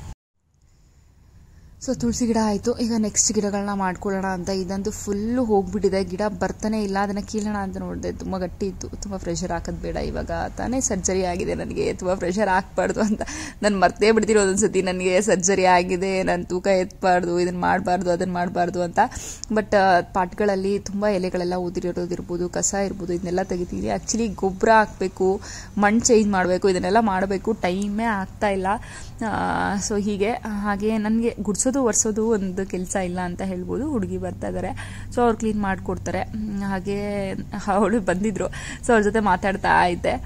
ಸೊ ತುಳಸಿ ಗಿಡ ಆಯಿತು ಈಗ ನೆಕ್ಸ್ಟ್ ಗಿಡಗಳನ್ನ ಮಾಡ್ಕೊಳ್ಳೋಣ ಅಂತ ಇದಂತೂ ಫುಲ್ಲು ಹೋಗ್ಬಿಟ್ಟಿದೆ ಗಿಡ ಬರ್ತಾನೆ ಇಲ್ಲ ಅದನ್ನು ಕೀಳೋಣ ಅಂತ ನೋಡಿದೆ ತುಂಬ ಗಟ್ಟಿ ಇತ್ತು ತುಂಬ ಪ್ರೆಷರ್ ಹಾಕೋದು ಬೇಡ ಇವಾಗ ತಾನೇ ಸರ್ಜರಿ ಆಗಿದೆ ನನಗೆ ತುಂಬ ಪ್ರೆಷರ್ ಹಾಕ್ಬಾರ್ದು ಅಂತ ನಾನು ಮರ್ತೇ ಬಿಡ್ತೀನಿ ಒಂದೊಂದ್ಸತಿ ನನಗೆ ಸರ್ಜರಿ ಆಗಿದೆ ನಾನು ತೂಕ ಎತ್ತಬಾರ್ದು ಇದನ್ನು ಮಾಡಬಾರ್ದು ಅದನ್ನು ಮಾಡಬಾರ್ದು ಅಂತ ಬಟ್ ಪಾಟ್ಗಳಲ್ಲಿ ತುಂಬ ಎಲೆಗಳೆಲ್ಲ ಉದಿರಿರೋದಿರ್ಬೋದು ಕಸ ಇರ್ಬೋದು ಇದನ್ನೆಲ್ಲ ತೆಗಿತೀನಿ ಆ್ಯಕ್ಚುಲಿ ಗೊಬ್ಬರ ಹಾಕಬೇಕು ಮಣ್ಣು ಚೇಂಜ್ ಮಾಡಬೇಕು ಇದನ್ನೆಲ್ಲ ಮಾಡಬೇಕು ಟೈಮೇ ಆಗ್ತಾ ಇಲ್ಲ ಸೊ ಹೀಗೆ ಹಾಗೆ ನನಗೆ ಗುಡಿಸೋದು ಒರೆಸೋದು ಒಂದು ಕೆಲಸ ಇಲ್ಲ ಅಂತ ಹೇಳ್ಬೋದು ಹುಡುಗಿ ಬರ್ತಾ ಇದ್ದಾರೆ ಸೊ ಅವ್ರು ಕ್ಲೀನ್ ಮಾಡಿಕೊಡ್ತಾರೆ ಹಾಗೆ ಅವಳು ಬಂದಿದ್ರು ಸೊ ಅವ್ರ ಜೊತೆ ಮಾತಾಡ್ತಾ ಇದ್ದೆ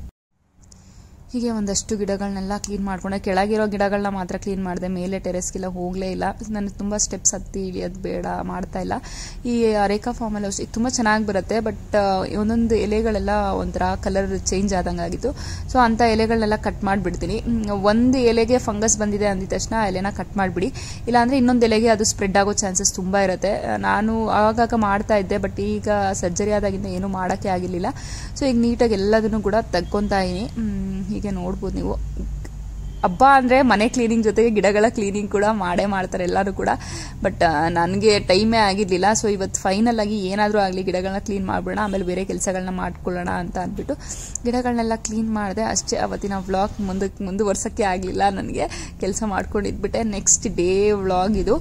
ಹೀಗೆ ಒಂದಷ್ಟು ಗಿಡಗಳನ್ನೆಲ್ಲ ಕ್ಲೀನ್ ಮಾಡ್ಕೊಂಡೆ ಕೆಳಗಿರೋ ಗಿಡಗಳನ್ನ ಮಾತ್ರ ಕ್ಲೀನ್ ಮಾಡಿದೆ ಮೇಲೆ ಟೆರೆಸ್ಗೆಲ್ಲ ಹೋಗಲೇ ಇಲ್ಲ ನನಗೆ ತುಂಬ ಸ್ಟೆಪ್ಸ್ ಹತ್ತಿ ಇಳಿಯೋದು ಬೇಡ ಮಾಡ್ತಾ ಇಲ್ಲ ಈ ರೇಖಾ ಫಾರ್ಮಲ್ಲಿ ಅಷ್ಟೇ ತುಂಬ ಚೆನ್ನಾಗಿ ಬರುತ್ತೆ ಬಟ್ ಒಂದೊಂದು ಎಲೆಗಳೆಲ್ಲ ಒಂಥರ ಕಲರ್ ಚೇಂಜ್ ಆದಂಗೆ ಆಗಿತ್ತು ಸೊ ಅಂಥ ಎಲೆಗಳನ್ನೆಲ್ಲ ಕಟ್ ಮಾಡಿಬಿಡ್ತೀನಿ ಒಂದು ಎಲೆಗೆ ಫಂಗಸ್ ಬಂದಿದೆ ಅಂದಿದ ತಕ್ಷಣ ಆ ಎಲೆನ ಕಟ್ ಮಾಡಿಬಿಡಿ ಇಲ್ಲಾಂದರೆ ಇನ್ನೊಂದು ಎಲೆಗೆ ಅದು ಸ್ಪ್ರೆಡ್ ಆಗೋ ಚಾನ್ಸಸ್ ತುಂಬ ಇರುತ್ತೆ ನಾನು ಆಗಾಗ ಮಾಡ್ತಾ ಇದ್ದೆ ಬಟ್ ಈಗ ಸರ್ಜರಿ ಆದಾಗಿಂದ ಏನೂ ಮಾಡೋಕ್ಕೆ ಆಗಿರಲಿಲ್ಲ ಸೊ ಈಗ ನೀಟಾಗಿ ಎಲ್ಲದನ್ನು ಕೂಡ ತೆಗ್ಕೊತಾ ಇದೀನಿ ಹೀಗೆ ನೋಡ್ಬೋದು ನೀವು ಹಬ್ಬ ಅಂದರೆ ಮನೆ ಕ್ಲೀನಿಂಗ್ ಜೊತೆಗೆ ಗಿಡಗಳ ಕ್ಲೀನಿಂಗ್ ಕೂಡ ಮಾಡೇ ಮಾಡ್ತಾರೆ ಎಲ್ಲರೂ ಕೂಡ ಬಟ್ ನನಗೆ ಟೈಮೇ ಆಗಿರಲಿಲ್ಲ ಸೊ ಇವತ್ತು ಫೈನಲ್ ಆಗಿ ಏನಾದರೂ ಆಗಲಿ ಗಿಡಗಳನ್ನ ಕ್ಲೀನ್ ಮಾಡ್ಬಿಡೋಣ ಆಮೇಲೆ ಬೇರೆ ಕೆಲಸಗಳನ್ನ ಮಾಡ್ಕೊಳ್ಳೋಣ ಅಂತ ಅಂದ್ಬಿಟ್ಟು ಗಿಡಗಳನ್ನೆಲ್ಲ ಕ್ಲೀನ್ ಮಾಡಿದೆ ಅಷ್ಟೇ ಅವತ್ತಿನ ವ್ಲಾಗ್ ಮುಂದಕ್ಕೆ ಮುಂದುವರ್ಸೋಕ್ಕೆ ಆಗಲಿಲ್ಲ ನನಗೆ ಕೆಲಸ ಮಾಡ್ಕೊಂಡಿದ್ಬಿಟ್ಟೆ ನೆಕ್ಸ್ಟ್ ಡೇ ವ್ಲಾಗ್ ಇದು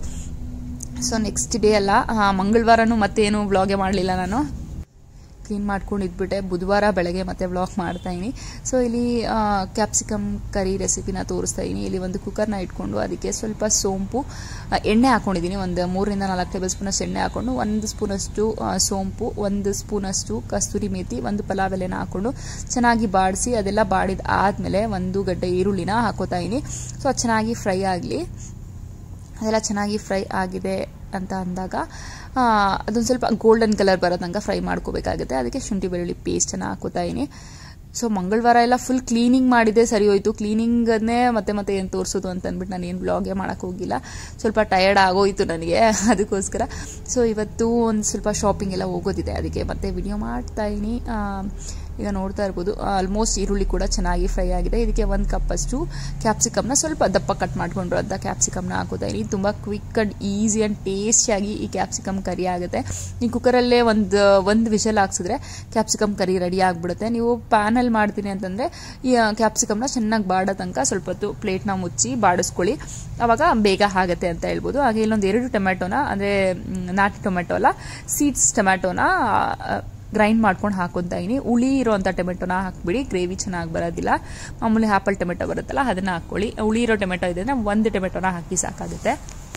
ಸೊ ನೆಕ್ಸ್ಟ್ ಡೇ ಅಲ್ಲ ಆ, ಮಂಗಳವಾರನೂ ಮತ್ತೇನು ವ್ಲಾಗೆ ಮಾಡಲಿಲ್ಲ ನಾನು ಕ್ಲೀನ್ ಮಾಡ್ಕೊಂಡು ಇದ್ಬಿಟ್ಟೆ ಬುಧವಾರ ಬೆಳಗ್ಗೆ ಮತ್ತೆ ವ್ಲಾಗ್ ಮಾಡ್ತಾ ಇದೀನಿ ಸೊ ಇಲ್ಲಿ ಕ್ಯಾಪ್ಸಿಕಮ್ ಕರಿ ರೆಸಿಪಿನ ತೋರಿಸ್ತಾ ಇದೀನಿ ಇಲ್ಲಿ ಒಂದು ಕುಕ್ಕರ್ನ ಇಟ್ಕೊಂಡು ಅದಕ್ಕೆ ಸ್ವಲ್ಪ ಸೋಂಪು ಆ, ಎಣ್ಣೆ ಹಾಕೊಂಡಿದ್ದೀನಿ ಒಂದು ಮೂರರಿಂದ ನಾಲ್ಕು ಟೇಬಲ್ ಸ್ಪೂನಷ್ಟು ಎಣ್ಣೆ ಹಾಕೊಂಡು ಒಂದು ಸ್ಪೂನಷ್ಟು ಆ, ಸೋಂಪು ಒಂದು ಸ್ಪೂನಷ್ಟು ಕಸ್ತೂರಿ ಮೇಥಿ ಒಂದು ಪಲಾವ್ ಎಲೆನ ಹಾಕೊಂಡು ಚೆನ್ನಾಗಿ ಬಾಡಿಸಿ ಅದೆಲ್ಲ ಬಾಡಿದ ಆದಮೇಲೆ ಒಂದು ಗಡ್ಡೆ ಈರುಳ್ಳಿನ ಹಾಕೋತಾ ಇದೀನಿ ಸೊ ಅದು ಚೆನ್ನಾಗಿ ಫ್ರೈ ಆಗಲಿ ಅದೆಲ್ಲ ಚೆನ್ನಾಗಿ ಫ್ರೈ ಆಗಿದೆ ಅಂತ ಅಂದಾಗ ಅದೊಂದು ಸ್ವಲ್ಪ ಗೋಲ್ಡನ್ ಕಲರ್ ಬರೋ ತನಕ ಫ್ರೈ ಮಾಡ್ಕೋಬೇಕಾಗುತ್ತೆ ಅದಕ್ಕೆ ಶುಂಠಿ ಬೆಳ್ಳುಳ್ಳಿ ಪೇಸ್ಟನ್ನು ಹಾಕೋತಾ ಇದೀನಿ ಸೊ ಮಂಗಳವಾರ ಎಲ್ಲ ಫುಲ್ ಕ್ಲೀನಿಂಗ್ ಮಾಡಿದೆ ಸರಿ ಹೋಯ್ತು ಕ್ಲೀನಿಂಗನ್ನೇ ಮತ್ತೆ ಮತ್ತೆ ಏನು ತೋರಿಸೋದು ಅಂತ ಅಂದ್ಬಿಟ್ಟು ನಾನು ಏನು ಬ್ಲಾಗೇ ಮಾಡೋಕ್ಕೆ ಹೋಗಿಲ್ಲ ಸ್ವಲ್ಪ ಟಯರ್ಡ್ ಆಗೋಯ್ತು ನನಗೆ ಅದಕ್ಕೋಸ್ಕರ ಸೊ ಇವತ್ತು ಒಂದು ಸ್ವಲ್ಪ ಶಾಪಿಂಗ್ ಎಲ್ಲ ಹೋಗೋದಿದೆ ಅದಕ್ಕೆ ಮತ್ತೆ ವಿಡಿಯೋ ಮಾಡ್ತಾ ಇದೀನಿ ಆ, ಈಗ ನೋಡ್ತಾ ಇರ್ಬೋದು ಆಲ್ಮೋಸ್ಟ್ ಈರುಳ್ಳಿ ಕೂಡ ಚೆನ್ನಾಗಿ ಫ್ರೈ ಆಗಿದೆ ಇದಕ್ಕೆ ಒಂದು ಕಪ್ಪಷ್ಟು ಕ್ಯಾಪ್ಸಿಕಮ್ನ ಸ್ವಲ್ಪ ದಪ್ಪ ಕಟ್ ಮಾಡ್ಕೊಂಡ್ರು ಅಂತ ಕ್ಯಾಪ್ಸಿಕಮ್ನ ಹಾಕೋತಾ ಇದೀನಿ ತುಂಬ ಕ್ವಿಕ್ ಆ್ಯಂಡ್ ಈಸಿ ಆ್ಯಂಡ್ ಟೇಸ್ಟಿಯಾಗಿ ಈ ಕ್ಯಾಪ್ಸಿಕಮ್ ಕರಿ ಆಗುತ್ತೆ ನೀವು ಕುಕ್ಕರಲ್ಲೇ ಒಂದು ಒಂದು ವಿಷಲ್ ಹಾಕ್ಸಿದ್ರೆ ಕ್ಯಾಪ್ಸಿಕಮ್ ಕರಿ ರೆಡಿ ಆಗಿಬಿಡುತ್ತೆ ನೀವು ಪ್ಯಾನಲ್ಲಿ ಮಾಡ್ತೀನಿ ಅಂತಂದರೆ ಈ ಕ್ಯಾಪ್ಸಿಕಮ್ನ ಚೆನ್ನಾಗಿ ಬಾಡೋ ತನಕ ಸ್ವಲ್ಪ ಹೊತ್ತು ಪ್ಲೇಟ್ನ ಮುಚ್ಚಿ ಬಾಡಿಸ್ಕೊಳ್ಳಿ ಆವಾಗ ಬೇಗ ಆಗುತ್ತೆ ಅಂತ ಹೇಳ್ಬೋದು ಹಾಗೆ ಇಲ್ಲೊಂದು ಎರಡು ಟೊಮೆಟೊನ ಅಂದರೆ ನಾಟಿ ಟೊಮೆಟೊ ಅಲ್ಲ ಸೀಡ್ಸ್ ಟೊಮೆಟೊನ ಗ್ರೈಂಡ್ ಮಾಡ್ಕೊಂಡು ಹಾಕೊತಾ ಇದೀನಿ ಹುಳಿ ಇರೋವಂಥ ಟೊಮೆಟೊನ ಹಾಕ್ಬಿಡಿ ಗ್ರೇವಿ ಚೆನ್ನಾಗಿ ಬರೋದಿಲ್ಲ ಮಾಮೂಲಿ ಆಪಲ್ ಟೊಮೆಟೊ ಬರುತ್ತಲ್ಲ ಅದನ್ನು ಹಾಕ್ಕೊಳ್ಳಿ ಹುಳಿ ಇರೋ ಟೊಮೆಟೊ ಇದೆ ಅಂದರೆ ಒಂದು ಟೊಮೆಟೊನ ಹಾಕಿ ಸಾಕಾಗುತ್ತೆ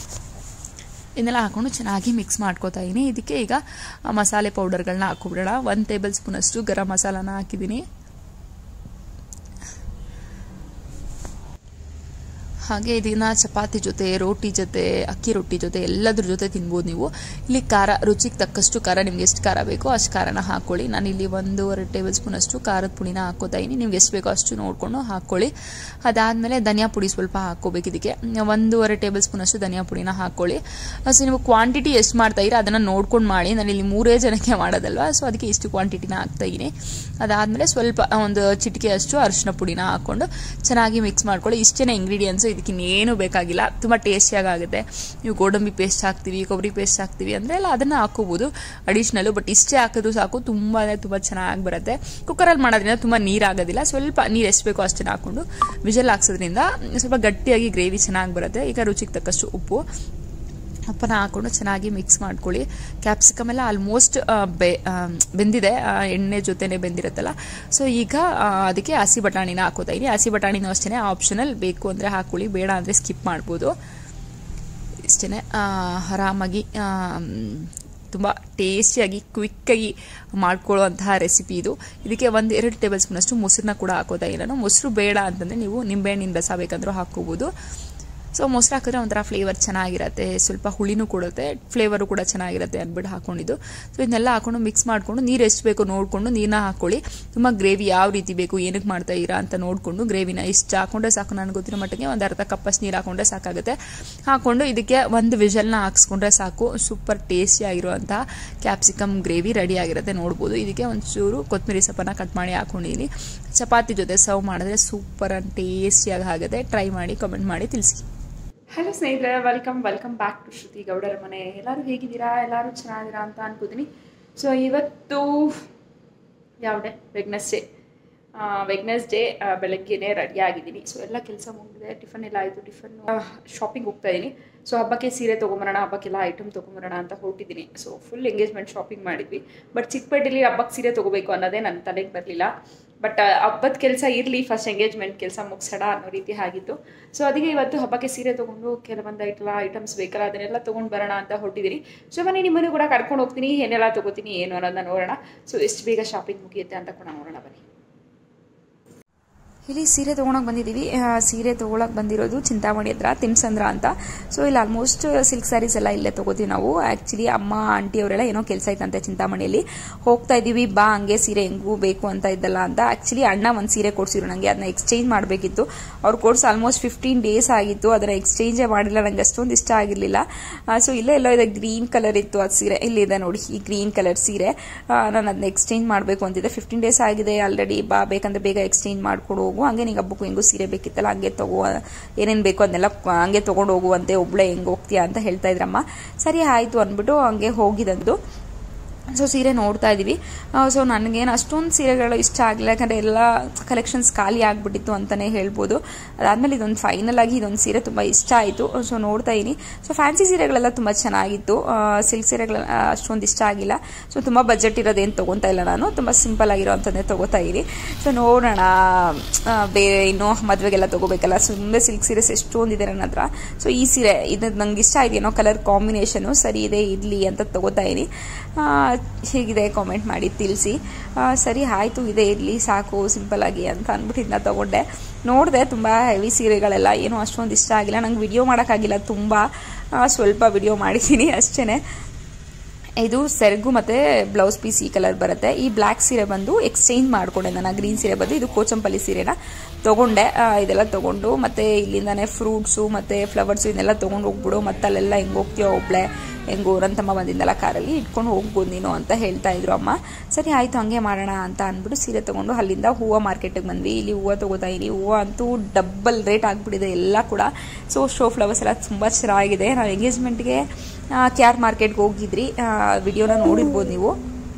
ಇದನ್ನೆಲ್ಲ ಹಾಕೊಂಡು ಚೆನ್ನಾಗಿ ಮಿಕ್ಸ್ ಮಾಡ್ಕೋತಾ ಇದೀನಿ ಇದಕ್ಕೆ ಈಗ ಆ ಮಸಾಲೆ ಪೌಡರ್ಗಳನ್ನ ಹಾಕ್ಕೊಬಿಡೋಣ ಒಂದು ಟೇಬಲ್ ಸ್ಪೂನಷ್ಟು ಗರಂ ಮಸಾಲಾನ ಹಾಕಿದ್ದೀನಿ ಹಾಗೆ ಇದನ್ನ ಚಪಾತಿ ಜೊತೆ ರೋಟಿ ಜೊತೆ ಅಕ್ಕಿ ರೊಟ್ಟಿ ಜೊತೆ ಎಲ್ಲದ್ರ ಜೊತೆ ತಿನ್ಬೋದು ನೀವು ಇಲ್ಲಿ ಖಾರ ರುಚಿಗೆ ತಕ್ಕಷ್ಟು ಖಾರ ನಿಮ್ಗೆ ಎಷ್ಟು ಖಾರ ಬೇಕೋ ಅಷ್ಟು ಖಾರನ ಹಾಕ್ಕೊಳ್ಳಿ ನಾನು ಇಲ್ಲಿ ಒಂದೂವರೆ ಟೇಬಲ್ ಸ್ಪೂನ್ ಅಷ್ಟು ಖಾರದ ಪುಡಿನ ಹಾಕೋತಾ ಇದೀನಿ ನಿಮ್ಗೆ ಎಷ್ಟು ಬೇಕೋ ಅಷ್ಟು ನೋಡಿಕೊಂಡು ಹಾಕ್ಕೊಳ್ಳಿ ಅದಾದಮೇಲೆ ಧನಿಯಾ ಪುಡಿ ಸ್ವಲ್ಪ ಹಾಕ್ಕೋಬೇಕು ಇದಕ್ಕೆ ಒಂದೂವರೆ ಟೇಬಲ್ ಸ್ಪೂನ್ ಅಷ್ಟು ಧನಿಯಾ ಪುಡಿನ ಹಾಕ್ಕೊಳ್ಳಿ ಸೊ ನೀವು ಕ್ವಾಂಟಿಟಿ ಎಷ್ಟು ಮಾಡ್ತಾ ಇದ್ದೀರಾ ಅದನ್ನು ನೋಡ್ಕೊಂಡು ಮಾಡಿ ನಾನು ಇಲ್ಲಿ ಮೂರೇ ಜನಕ್ಕೆ ಮಾಡೋದಲ್ವಾ ಸೊ ಅದಕ್ಕೆ ಇಷ್ಟು ಕ್ವಾಂಟಿಟಿನ ಹಾಕ್ತಾ ಇದ್ದೀನಿ ಅದಾದಮೇಲೆ ಸ್ವಲ್ಪ ಒಂದು ಚಿಟಿಕೆ ಅಷ್ಟು ಅರಿಶಿನ ಪುಡಿನ ಹಾಕ್ಕೊಂಡು ಚೆನ್ನಾಗಿ ಮಿಕ್ಸ್ ಮಾಡ್ಕೊಳ್ಳಿ ಇಷ್ಟೇ ಇಂಗ್ರೀಡಿಯೆಂಟ್ಸು ಇದಕ್ಕೆ ಇನ್ನೇನು ಬೇಕಾಗಿಲ್ಲ ತುಂಬ ಟೇಸ್ಟಿಯಾಗಿ ಆಗುತ್ತೆ ನೀವು ಗೋಡಂಬಿ ಪೇಸ್ಟ್ ಹಾಕ್ತೀವಿ ಕೊಬ್ಬರಿ ಪೇಸ್ಟ್ ಹಾಕ್ತೀವಿ ಅಂದರೆ ಎಲ್ಲ ಅದನ್ನು ಹಾಕೋಬೋದು ಅಡಿಷ್ನಲ್ಲು ಬಟ್ ಇಷ್ಟೇ ಹಾಕಿದ್ರು ಸಾಕು ತುಂಬ ಅಂದರೆ ತುಂಬ ಚೆನ್ನಾಗಿ ಬರುತ್ತೆ ಕುಕ್ಕರಲ್ಲಿ ಮಾಡೋದ್ರಿಂದ ತುಂಬ ನೀರಾಗೋದಿಲ್ಲ ಸ್ವಲ್ಪ ನೀರು ಎಷ್ಟು ಬೇಕೋ ಅಷ್ಟನ್ನು ಹಾಕ್ಕೊಂಡು ವಿಜಲ್ ಹಾಕ್ಸೋದ್ರಿಂದ ಸ್ವಲ್ಪ ಗಟ್ಟಿಯಾಗಿ ಗ್ರೇವಿ ಚೆನ್ನಾಗಿ ಬರುತ್ತೆ ಈಗ ರುಚಿಗೆ ತಕ್ಕಷ್ಟು ಉಪ್ಪು ಉಪ್ಪನ್ನ ಹಾಕೊಂಡು ಚೆನ್ನಾಗಿ ಮಿಕ್ಸ್ ಮಾಡ್ಕೊಳ್ಳಿ ಕ್ಯಾಪ್ಸಿಕಮ್ ಎಲ್ಲ ಆಲ್ಮೋಸ್ಟ್ ಬೆ ಆ, ಬೆಂದಿದೆ ಆ, ಎಣ್ಣೆ ಜೊತೆನೆ ಬೆಂದಿರುತ್ತಲ್ಲ ಸೊ ಈಗ ಆ, ಅದಕ್ಕೆ ಹಸಿ ಬಟಾಣಿನ ಹಾಕೋತಾ ಇದೀನಿ ಹಸಿ ಬಟಾಣಿನೂ ಅಷ್ಟೇ ಆಪ್ಷನಲ್ ಬೇಕು ಅಂದರೆ ಹಾಕೊಳ್ಳಿ ಬೇಡ ಅಂದರೆ ಸ್ಕಿಪ್ ಮಾಡ್ಬೋದು ಇಷ್ಟೇ ಆರಾಮಾಗಿ ತುಂಬ ಟೇಸ್ಟಿಯಾಗಿ ಕ್ವಿಕ್ಕಾಗಿ ಮಾಡ್ಕೊಳ್ಳುವಂತಹ ರೆಸಿಪಿ ಇದು ಇದಕ್ಕೆ ಒಂದು ಎರಡು ಟೇಬಲ್ ಸ್ಪೂನಷ್ಟು ಮೊಸರನ್ನ ಕೂಡ ಹಾಕೋತಾ ಇಲ್ಲ ನಾನು ಮೊಸರು ಬೇಡ ಅಂತಂದರೆ ನೀವು ನಿಂಬೆಹಣ್ಣಿನ ರಸ ಬೇಕಂದ್ರೂ ಹಾಕ್ಕೋಬೋದು ಸೊ ಮೊಸರು ಹಾಕಿದ್ರೆ ಒಂಥರ ಫ್ಲೇವರ್ ಚೆನ್ನಾಗಿರುತ್ತೆ ಸ್ವಲ್ಪ ಹುಳಿನೂ ಕೊಡುತ್ತೆ ಫ್ಲೇವರು ಕೂಡ ಚೆನ್ನಾಗಿರುತ್ತೆ ಅಂದ್ಬಿಟ್ಟು ಹಾಕೊಂಡಿದ್ದು ಸೊ ಇದನ್ನೆಲ್ಲ ಹಾಕೊಂಡು ಮಿಕ್ಸ್ ಮಾಡಿಕೊಂಡು ನೀರು ಎಷ್ಟು ಬೇಕು ನೋಡಿಕೊಂಡು ನೀರನ್ನ ಹಾಕೊಳ್ಳಿ ತುಂಬ ಗ್ರೇವಿ ಯಾವ ರೀತಿ ಬೇಕು ಏನಕ್ಕೆ ಮಾಡ್ತಾ ಇರಾ ಅಂತ ನೋಡಿಕೊಂಡು ಗ್ರೇವಿನ ಇಷ್ಟು ಹಾಕೊಂಡ್ರೆ ಸಾಕು ನನಗೆ ಗೊತ್ತಿರೋ ಮಟ್ಟಿಗೆ ಒಂದು ಅರ್ಧ ಕಪ್ಪಷ್ಟು ನೀರು ಹಾಕೊಂಡ್ರೆ ಸಾಕಾಗುತ್ತೆ ಹಾಕೊಂಡು ಇದಕ್ಕೆ ಒಂದು ವಿಷಲ್ನ ಹಾಕ್ಸ್ಕೊಂಡ್ರೆ ಸಾಕು ಸೂಪರ್ ಟೇಸ್ಟಿಯಾಗಿರುವಂತಹ ಕ್ಯಾಪ್ಸಿಕಮ್ ಗ್ರೇವಿ ರೆಡಿ ಆಗಿರುತ್ತೆ ನೋಡ್ಬೋದು ಇದಕ್ಕೆ ಒಂಚೂರು ಕೊತ್ತಂಬರಿ ಸೊಪ್ಪನ್ನ ಕಟ್ ಮಾಡಿ ಹಾಕೊಂಡಿದ್ದೀನಿ ಚಪಾತಿ ಜೊತೆ ಸರ್ವ್ ಮಾಡಿದ್ರೆ ಸೂಪರ್ ಆ್ಯಂಡ್ ಟೇಸ್ಟಿಯಾಗಿ ಆಗುತ್ತೆ ಟ್ರೈ ಮಾಡಿ ಕಮೆಂಟ್ ಮಾಡಿ ತಿಳಿಸಿ ಹಲೋ ಸ್ನೇಹಿತರೆ welcome welcome back to Shruti ಗೌಡರ ಮನೆ ಎಲ್ಲರೂ ಹೇಗಿದ್ದೀರಾ ಎಲ್ಲರೂ ಚೆನ್ನಾಗಿದ್ದೀರಾ ಅಂತ ಅನ್ಕೋತೀನಿ ಸೊ ಇವತ್ತು ಯಾವ ಡೇ ವೆಗ್ನೆಸ್ಡೇ ವೆಗ್ನೆಸ್ಡೇ ಬೆಳಗ್ಗೆನೇ ರೆಡಿ ಆಗಿದ್ದೀನಿ ಸೊ ಎಲ್ಲ ಕೆಲಸ ಮುಗಿದಿದೆ ಟಿಫನ್ ಎಲ್ಲ ಆಯಿತು ಟಿಫನ್ ಶಾಪಿಂಗ್ ಹೋಗ್ತಾ ಇದ್ದೀನಿ ಸೊ ಹಬ್ಬಕ್ಕೆ ಸೀರೆ ತೊಗೊಂಬರೋಣ ಹಬ್ಬಕ್ಕೆಲ್ಲ ಐಟಮ್ ತೊಗೊಂಬರೋಣ ಅಂತ ಹೊರಟಿದ್ದೀನಿ ಸೊ ಫುಲ್ ಎಂಗೇಜ್ಮೆಂಟ್ ಶಾಪಿಂಗ್ ಮಾಡಿದ್ವಿ ಬಟ್ ಚಿಕ್ಕಪೇಟೆಲಿ ಹಬ್ಬಕ್ಕೆ ಸೀರೆ ತೊಗೋಬೇಕು ಅನ್ನೋದೇ ನನ್ನ ತಲೆಗೆ ಬರಲಿಲ್ಲ ಬಟ್ ಹಬ್ಬದ ಕೆಲಸ ಇರಲಿ ಫಸ್ಟ್ ಎಂಗೇಜ್ಮೆಂಟ್ ಕೆಲಸ ಮುಗಿಸೋಣ ಅನ್ನೋ ರೀತಿ ಆಗಿತ್ತು ಸೊ ಅದಕ್ಕೆ ಇವತ್ತು ಹಬ್ಬಕ್ಕೆ ಸೀರೆ ತೊಗೊಂಡು ಕೆಲವೊಂದು ಐಟಲ್ಲ ಐಟಮ್ಸ್ ಬೇಕಲ್ಲ ಅದನ್ನೆಲ್ಲ ತೊಗೊಂಡು ಬರೋಣ ಅಂತ ಹೊರಟಿದ್ದೀನಿ ಸೊ ಬನ್ನಿ ನಿಮ್ಮನ್ನು ಕೂಡ ಕರ್ಕೊಂಡು ಹೋಗ್ತೀನಿ ಏನೆಲ್ಲ ತೊಗೋತೀನಿ ಏನು ಅನ್ನೋದನ್ನ ನೋಡೋಣ ಸೊ ಎಷ್ಟು ಬೇಗ ಶಾಪಿಂಗ್ ಮುಗಿಯುತ್ತೆ ಅಂತ ಕೂಡ ನೋಡೋಣ ಬನ್ನಿ ಇಲ್ಲಿ ಸೀರೆ ತೊಗೊಳಕ್ಕೆ ಬಂದಿದ್ದೀವಿ ಆ, ಸೀರೆ ತೊಗೊಳಕ್ಕೆ ಬಂದಿರೋದು ಚಿಂತಾಮಣಿ ಹತ್ರ ತಿಮ್ಸಂದ್ರ ಅಂತ ಸೊ ಇಲ್ಲಿ ಆಲ್ಮೋಸ್ಟ್ ಸಿಲ್ಕ್ ಸ್ಯಾರೀಸ್ ಎಲ್ಲ ಇಲ್ಲೇ ತೊಗೋತೀವಿ ನಾವು ಆ್ಯಕ್ಚುಲಿ ಅಮ್ಮ ಆಂಟಿ ಅವರೆಲ್ಲ ಏನೋ ಕೆಲಸ ಐತಂತೆ ಚಿಂತಾಮಣಿಯಲ್ಲಿ ಹೋಗ್ತಾ ಇದ್ದೀವಿ ಬಾ ಹಂಗೆ ಸೀರೆ ಹೆಂಗೂ ಬೇಕು ಅಂತ ಇದ್ದಲ್ಲ ಅಂತ ಆ್ಯಕ್ಚುಲಿ ಅಣ್ಣ ಒಂದು ಸೀರೆ ಕೊಡ್ಸಿದ್ರು ನನಗೆ ಅದನ್ನ ಎಕ್ಸ್ಚೇಂಜ್ ಮಾಡಬೇಕಿತ್ತು ಅವ್ರು ಕೊಡ್ಸಿ ಆಲ್ಮೋಸ್ಟ್ ಫಿಫ್ಟೀನ್ ಡೇಸ್ ಆಗಿತ್ತು ಅದನ್ನ ಎಕ್ಸ್ಚೇಂಜೇ ಮಾಡಿಲ್ಲ ನಂಗೆ ಅಷ್ಟೊಂದು ಇಷ್ಟ ಆಗಿರಲಿಲ್ಲ ಸೊ ಇಲ್ಲೇ ಎಲ್ಲೋ ಇದೆ ಗ್ರೀನ್ ಕಲರ್ ಇತ್ತು ಅದು ಸೀರೆ ಇಲ್ಲಿದೆ ನೋಡಿ ಈ ಗ್ರೀನ್ ಕಲರ್ ಸೀರೆ ನಾನು ಅದನ್ನ ಎಕ್ಸ್ಚೇಂಜ್ ಮಾಡಬೇಕು ಅಂತಿದ್ದೆ ಫಿಫ್ಟೀನ್ ಡೇಸ್ ಆಗಿದೆ ಆಲ್ರೆಡಿ ಬಾ ಬೇಕಂದ್ರೆ ಬೇಗ ಎಕ್ಸ್ಚೇಂಜ್ ಮಾಡ್ಕೊಂಡು ಹೋಗು ಹಂಗೆ ನಿಂಗೆ ಹಬ್ಬಕ್ಕೂ ಹೆಂಗೂ ಸೀರೆ ಬೇಕಿತ್ತಲ್ಲ ಹಂಗೆ ತಗೋ ಏನೇನು ಬೇಕು ಅದನ್ನೆಲ್ಲ ಹಂಗೆ ತೊಗೊಂಡು ಹೋಗುವಂತೆ ಒಬ್ಳೆ ಹೆಂಗೆ ಹೋಗ್ತೀಯಾ ಅಂತ ಹೇಳ್ತಾ ಇದ್ರಮ್ಮ ಸರಿ ಆಯಿತು ಅಂದ್ಬಿಟ್ಟು ಹಂಗೆ ಹೋಗಿದಂದು ಸೊ ಸೀರೆ ನೋಡ್ತಾ ಇದ್ದೀವಿ ಸೊ ನನಗೇನು ಅಷ್ಟೊಂದು ಸೀರೆಗಳು ಇಷ್ಟ ಆಗಲಿಲ್ಲ ಯಾಕಂದರೆ ಎಲ್ಲ ಕಲೆಕ್ಷನ್ಸ್ ಖಾಲಿ ಆಗಿಬಿಟ್ಟಿತ್ತು ಅಂತಲೇ ಹೇಳ್ಬೋದು ಅದಾದಮೇಲೆ ಇದೊಂದು ಫೈನಲ್ ಆಗಿ ಇದೊಂದು ಸೀರೆ ತುಂಬ ಇಷ್ಟ ಆಯಿತು ಸೊ ನೋಡ್ತಾ ಇದ್ದೀನಿ ಸೊ ಫ್ಯಾನ್ಸಿ ಸೀರೆಗಳೆಲ್ಲ ತುಂಬ ಚೆನ್ನಾಗಿತ್ತು ಸಿಲ್ಕ್ ಸೀರೆಗಳ ಅಷ್ಟೊಂದು ಇಷ್ಟ ಆಗಿಲ್ಲ ಸೊ ತುಂಬ ಬಜೆಟ್ ಇರೋದೇನು ತೊಗೊತಾ ಇಲ್ಲ ನಾನು ತುಂಬ ಸಿಂಪಲ್ ಆಗಿರೋವಂಥದ್ದೇ ತೊಗೋತಾ ಇದ್ದೀನಿ ಸೊ ನೋಡೋಣ ಆ, ಬೇರೆ ಇನ್ನೂ ಮದುವೆಗೆಲ್ಲ ತೊಗೋಬೇಕಲ್ಲ ಸುಮ್ಮನೆ ಸಿಲ್ಕ್ ಸೀರೆಸ್ ಎಷ್ಟೊಂದಿದೆ ನನ್ನ ಹತ್ರ ಸೊ ಈ ಸೀರೆ ಇದು ನಂಗೆ ಇಷ್ಟ ಆಯ್ತು ಏನೋ ಕಲರ್ ಕಾಂಬಿನೇಷನು ಸರಿ ಇದೆ ಇರಲಿ ಅಂತ ತೊಗೋತಾ ಇದ್ದೀನಿ ಆ, ಹೇಗಿದೆ ಕಾಮೆಂಟ್ ಮಾಡಿ ತಿಳಿಸಿ ಆ, ಸರಿ ಆಯಿತು ಇದೆ ಇರಲಿ ಸಾಕು ಸಿಂಪಲ್ ಆಗಿ ಅಂತ ಅಂದ್ಬಿಟ್ಟು ಇದನ್ನ ತೊಗೊಂಡೆ ನೋಡಿದೆ ತುಂಬ ಹೆವಿ ಸೀರೆಗಳೆಲ್ಲ ಏನೂ ಅಷ್ಟೊಂದು ಇಷ್ಟ ಆಗಿಲ್ಲ ನಂಗೆ ವಿಡಿಯೋ ಮಾಡೋಕ್ಕಾಗಿಲ್ಲ ತುಂಬ ಆ, ಸ್ವಲ್ಪ ವಿಡಿಯೋ ಮಾಡಿದ್ದೀನಿ ಅಷ್ಟೇ ಇದು ಸೆರಗು ಮತ್ತು ಬ್ಲೌಸ್ ಪೀಸ್ ಈ ಕಲರ್ ಬರುತ್ತೆ ಈ ಬ್ಲ್ಯಾಕ್ ಸೀರೆ ಬಂದು ಎಕ್ಸ್ಚೇಂಜ್ ಮಾಡಿಕೊಂಡೆ ನಾನು ಗ್ರೀನ್ ಸೀರೆ ಬಂದು ಇದು ಕೋಚಂಪಲ್ಲಿ ಸೀರೆನ ತೊಗೊಂಡೆ ಆ, ಇದೆಲ್ಲ ತೊಗೊಂಡು ಮತ್ತು ಇಲ್ಲಿಂದಾನೆ ಫ್ರೂಟ್ಸು ಮತ್ತು ಫ್ಲವರ್ಸು ಇದನ್ನೆಲ್ಲ ತೊಗೊಂಡು ಹೋಗ್ಬಿಡು ಮತ್ತು ಅಲ್ಲೆಲ್ಲ ಹೆಂಗೆ ಹೋಗ್ತೀಯೋ ಒಬ್ಳೆ ಹೆಂಗೋ ಊರಂತಮ್ಮ ಬಂದಿದ್ದಲ್ಲ ಕಾರಲ್ಲಿ ಇಟ್ಕೊಂಡು ಹೋಗ್ಬೋದು ನೀನು ಅಂತ ಹೇಳ್ತಾ ಇದ್ರು ಅಮ್ಮ ಸರಿ ಆಯಿತು ಹಂಗೆ ಮಾಡೋಣ ಅಂತ ಅಂದ್ಬಿಟ್ಟು ಸೀರೆ ತೊಗೊಂಡು ಅಲ್ಲಿಂದ ಹೂವು ಮಾರ್ಕೆಟಿಗೆ ಬಂದ್ವಿ ಇಲ್ಲಿ ಹೂವು ತೊಗೋತಾ ಇದೀನಿ ಹೂವು ಅಂತೂ ಡಬ್ಬಲ್ ರೇಟ್ ಆಗಿಬಿಟ್ಟಿದೆ ಎಲ್ಲ ಕೂಡ ಸೊ ಶೋ ಫ್ಲವರ್ಸ್ ಎಲ್ಲ ತುಂಬ ಚೆನ್ನಾಗಿದೆ ನಾವು ಎಂಗೇಜ್ಮೆಂಟ್ಗೆ ಕೆ ಆರ್ ಮಾರ್ಕೆಟ್ಗೆ ಹೋಗಿದ್ರಿ ವಿಡಿಯೋನ ನೋಡಿರ್ಬೋದು ನೀವು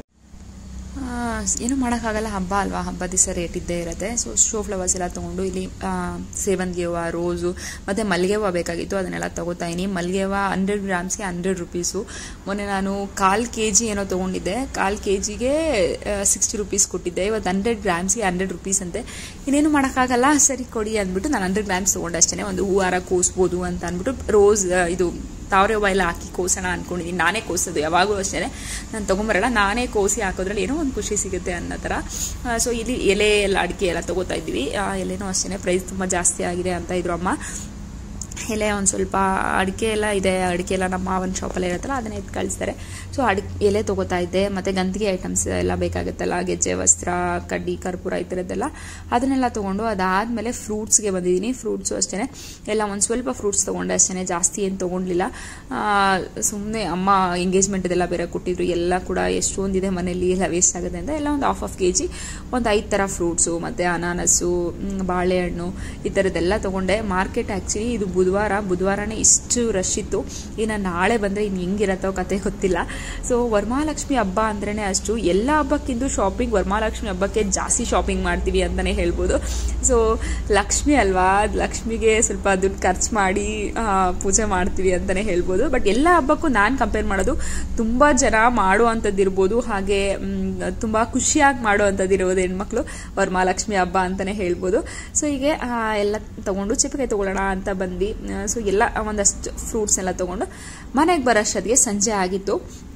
ಆ, ಏನು ಮಾಡೋಕ್ಕಾಗಲ್ಲ ಹಬ್ಬ ಅಲ್ವಾ ಹಬ್ಬ ದಿವಸ ರೇಟ್ ಇದ್ದೇ ಇರುತ್ತೆ ಸೊ ಶೋ ಫ್ಲವರ್ಸ್ ಎಲ್ಲ ತೊಗೊಂಡು ಇಲ್ಲಿ ಆ, ಸೇವಂತಿಗೆ ಹೂವು ರೋಸು ಮತ್ತು ಮಲ್ಲಿಗೆ ಹೂವು ಬೇಕಾಗಿತ್ತು ಅದನ್ನೆಲ್ಲ ತೊಗೋತಾ ಇದೀನಿ ಮಲ್ಲಿಗೆ ಹೂವು ಹಂಡ್ರೆಡ್ ಗ್ರಾಮ್ಸ್ಗೆ ಹಂಡ್ರೆಡ್ ರುಪೀಸು ಮೊನ್ನೆ ನಾನು ಕಾಲು ಕೆ ಜಿ ಏನೋ ತೊಗೊಂಡಿದ್ದೆ ಕಾಲು ಕೆ ಜಿಗೆ ಸಿಕ್ಸ್ಟಿ ರುಪೀಸ್ ಕೊಟ್ಟಿದ್ದೆ ಇವತ್ತು ಹಂಡ್ರೆಡ್ ಗ್ರಾಮ್ಸ್ಗೆ ಹಂಡ್ರೆಡ್ ರುಪೀಸ್ ಅಂತೆ ಇನ್ನೇನು ಮಾಡೋಕ್ಕಾಗಲ್ಲ ಸರಿ ಕೊಡಿ ಅಂದ್ಬಿಟ್ಟು ನಾನು ಹಂಡ್ರೆಡ್ ಗ್ರಾಮ್ಸ್ ತೊಗೊಂಡೆ ಅಷ್ಟೇ ಒಂದು ಹೂ ಹಾರ ಕೋಸ್ಬೋದು ಅಂತ ಅಂದ್ಬಿಟ್ಟು ರೋಸ್ ಆ, ಇದು ತಾವರೆ ಹೂವು ಎಲ್ಲ ಹಾಕಿ ಕೋಸೋಣ ಅಂದ್ಕೊಂಡಿದ್ದೀನಿ ನಾನೇ ಕೋಸೋದು ಯಾವಾಗಲೂ ಅಷ್ಟೇ ನಾನು ತೊಗೊಂಬರಲ್ಲ ನಾನೇ ಕೋಸಿ ಹಾಕೋದ್ರಲ್ಲಿ ಏನೋ ಒಂದು ಖುಷಿ ಸಿಗುತ್ತೆ ಅನ್ನೋ ಥರ ಸೊ ಇಲ್ಲಿ ಎಲೆ ಎಲ್ಲ ಅಡಿಕೆ ಎಲ್ಲ ತೊಗೋತಾ ಇದ್ವಿ ಆ ಎಲೆನೂ ಅಷ್ಟೇ ಪ್ರೈಸ್ ತುಂಬ ಜಾಸ್ತಿ ಆಗಿದೆ ಅಂತ ಇದ್ರು ಅಮ್ಮ ಎಲೆ ಒಂದು ಸ್ವಲ್ಪ ಅಡಿಕೆ ಎಲ್ಲ ಇದೆ ಅಡಿಕೆ ಎಲ್ಲ ನಮ್ಮ ಮಾವನ ಶಾಪಲ್ಲಿ ಇರುತ್ತಲ್ಲ ಅದನ್ನ ಎತ್ತು ಕಳಿಸ್ತಾರೆ ಸೊ ಅಡಿ ಎಲೆ ತೊಗೋತಾ ಇದ್ದೆ ಮತ್ತು ಗಂಧಿಗೆ ಐಟಮ್ಸ್ ಎಲ್ಲ ಬೇಕಾಗುತ್ತಲ್ಲ ಗೆಜ್ಜೆ ವಸ್ತ್ರ ಕಡ್ಡಿ ಕರ್ಪೂರ ಈ ಥರದ್ದೆಲ್ಲ ಅದನ್ನೆಲ್ಲ ತೊಗೊಂಡು ಅದಾದಮೇಲೆ ಫ್ರೂಟ್ಸ್ಗೆ ಬಂದಿದ್ದೀನಿ ಫ್ರೂಟ್ಸು ಅಷ್ಟೇ ಎಲ್ಲ ಒಂದು ಸ್ವಲ್ಪ ಫ್ರೂಟ್ಸ್ ತೊಗೊಂಡೆ ಅಷ್ಟೇ ಜಾಸ್ತಿ ಏನು ತೊಗೊಂಡಿಲ್ಲ ಸುಮ್ಮನೆ ಅಮ್ಮ ಎಂಗೇಜ್ಮೆಂಟ್ದೆಲ್ಲ ಬೇರೆ ಕೊಟ್ಟಿದ್ರು ಎಲ್ಲ ಕೂಡ ಎಷ್ಟೊಂದಿದೆ ಮನೇಲಿ ಎಲ್ಲ ವೇಸ್ಟ್ ಆಗುತ್ತೆ ಅಂತ ಎಲ್ಲ ಒಂದು ಹಾಫ್ ಆಫ್ ಕೆ ಜಿ ಒಂದು ಐದು ಥರ ಫ್ರೂಟ್ಸು ಮತ್ತು ಅನಾನಸ್ಸು ಮ್, ಬಾಳೆಹಣ್ಣು ಈ ಥರದ್ದೆಲ್ಲ ತೊಗೊಂಡೆ ಮಾರ್ಕೆಟ್ ಆ್ಯಕ್ಚುಲಿ ಇದು ಬುಧವಾರ ಬುಧವಾರನೇ ಇಷ್ಟು ರಶ್ ಇತ್ತು ಇನ್ನು ನಾಳೆ ಬಂದರೆ ಇನ್ನು ಹೆಂಗಿರತ್ತೋ ಕತೆ ಗೊತ್ತಿಲ್ಲ ಸೊ ವರಮಹಾಲಕ್ಷ್ಮಿ ಹಬ್ಬ ಅಂದ್ರೇ ಅಷ್ಟು ಎಲ್ಲ ಹಬ್ಬಕ್ಕಿಂತ ಶಾಪಿಂಗ್ ವರಮಹಾಲಕ್ಷ್ಮಿ ಹಬ್ಬಕ್ಕೆ ಜಾಸ್ತಿ ಶಾಪಿಂಗ್ ಮಾಡ್ತೀವಿ ಅಂತಲೇ ಹೇಳ್ಬೋದು ಸೊ ಲಕ್ಷ್ಮಿ ಅಲ್ವಾ ಲಕ್ಷ್ಮಿಗೆ ಸ್ವಲ್ಪ ದುಡ್ಡು ಖರ್ಚು ಮಾಡಿ ಆ, ಪೂಜೆ ಮಾಡ್ತೀವಿ ಅಂತಲೇ ಹೇಳ್ಬೋದು ಬಟ್ ಎಲ್ಲ ಹಬ್ಬಕ್ಕೂ ನಾನು ಕಂಪೇರ್ ಮಾಡೋದು ತುಂಬ ಜನ ಮಾಡುವಂಥದ್ದು ಇರ್ಬೋದು ಹಾಗೆ ಮ್, ತುಂಬ ಖುಷಿಯಾಗಿ ಮಾಡುವಂಥದ್ದು ಇರ್ಬೋದು ಹೆಣ್ಮಕ್ಳು ವರಮಹಾಲಕ್ಷ್ಮಿ ಹಬ್ಬ ಅಂತಲೇ ಹೇಳ್ಬೋದು ಸೊ ಹೀಗೆ ಆ, ಎಲ್ಲ ತೊಗೊಂಡು ಚಿಪ್ಪಕಾಯಿ ತೊಗೊಳ್ಳೋಣ ಅಂತ ಬಂದ್ವಿ ಸೊ ಎಲ್ಲ ಒಂದಷ್ಟು ಫ್ರೂಟ್ಸ್ ಎಲ್ಲ ತೊಗೊಂಡು ಮನೆಗೆ ಬರೋಷ್ಟೊತ್ತಿಗೆ ಸಂಜೆ ಆಗಿತ್ತು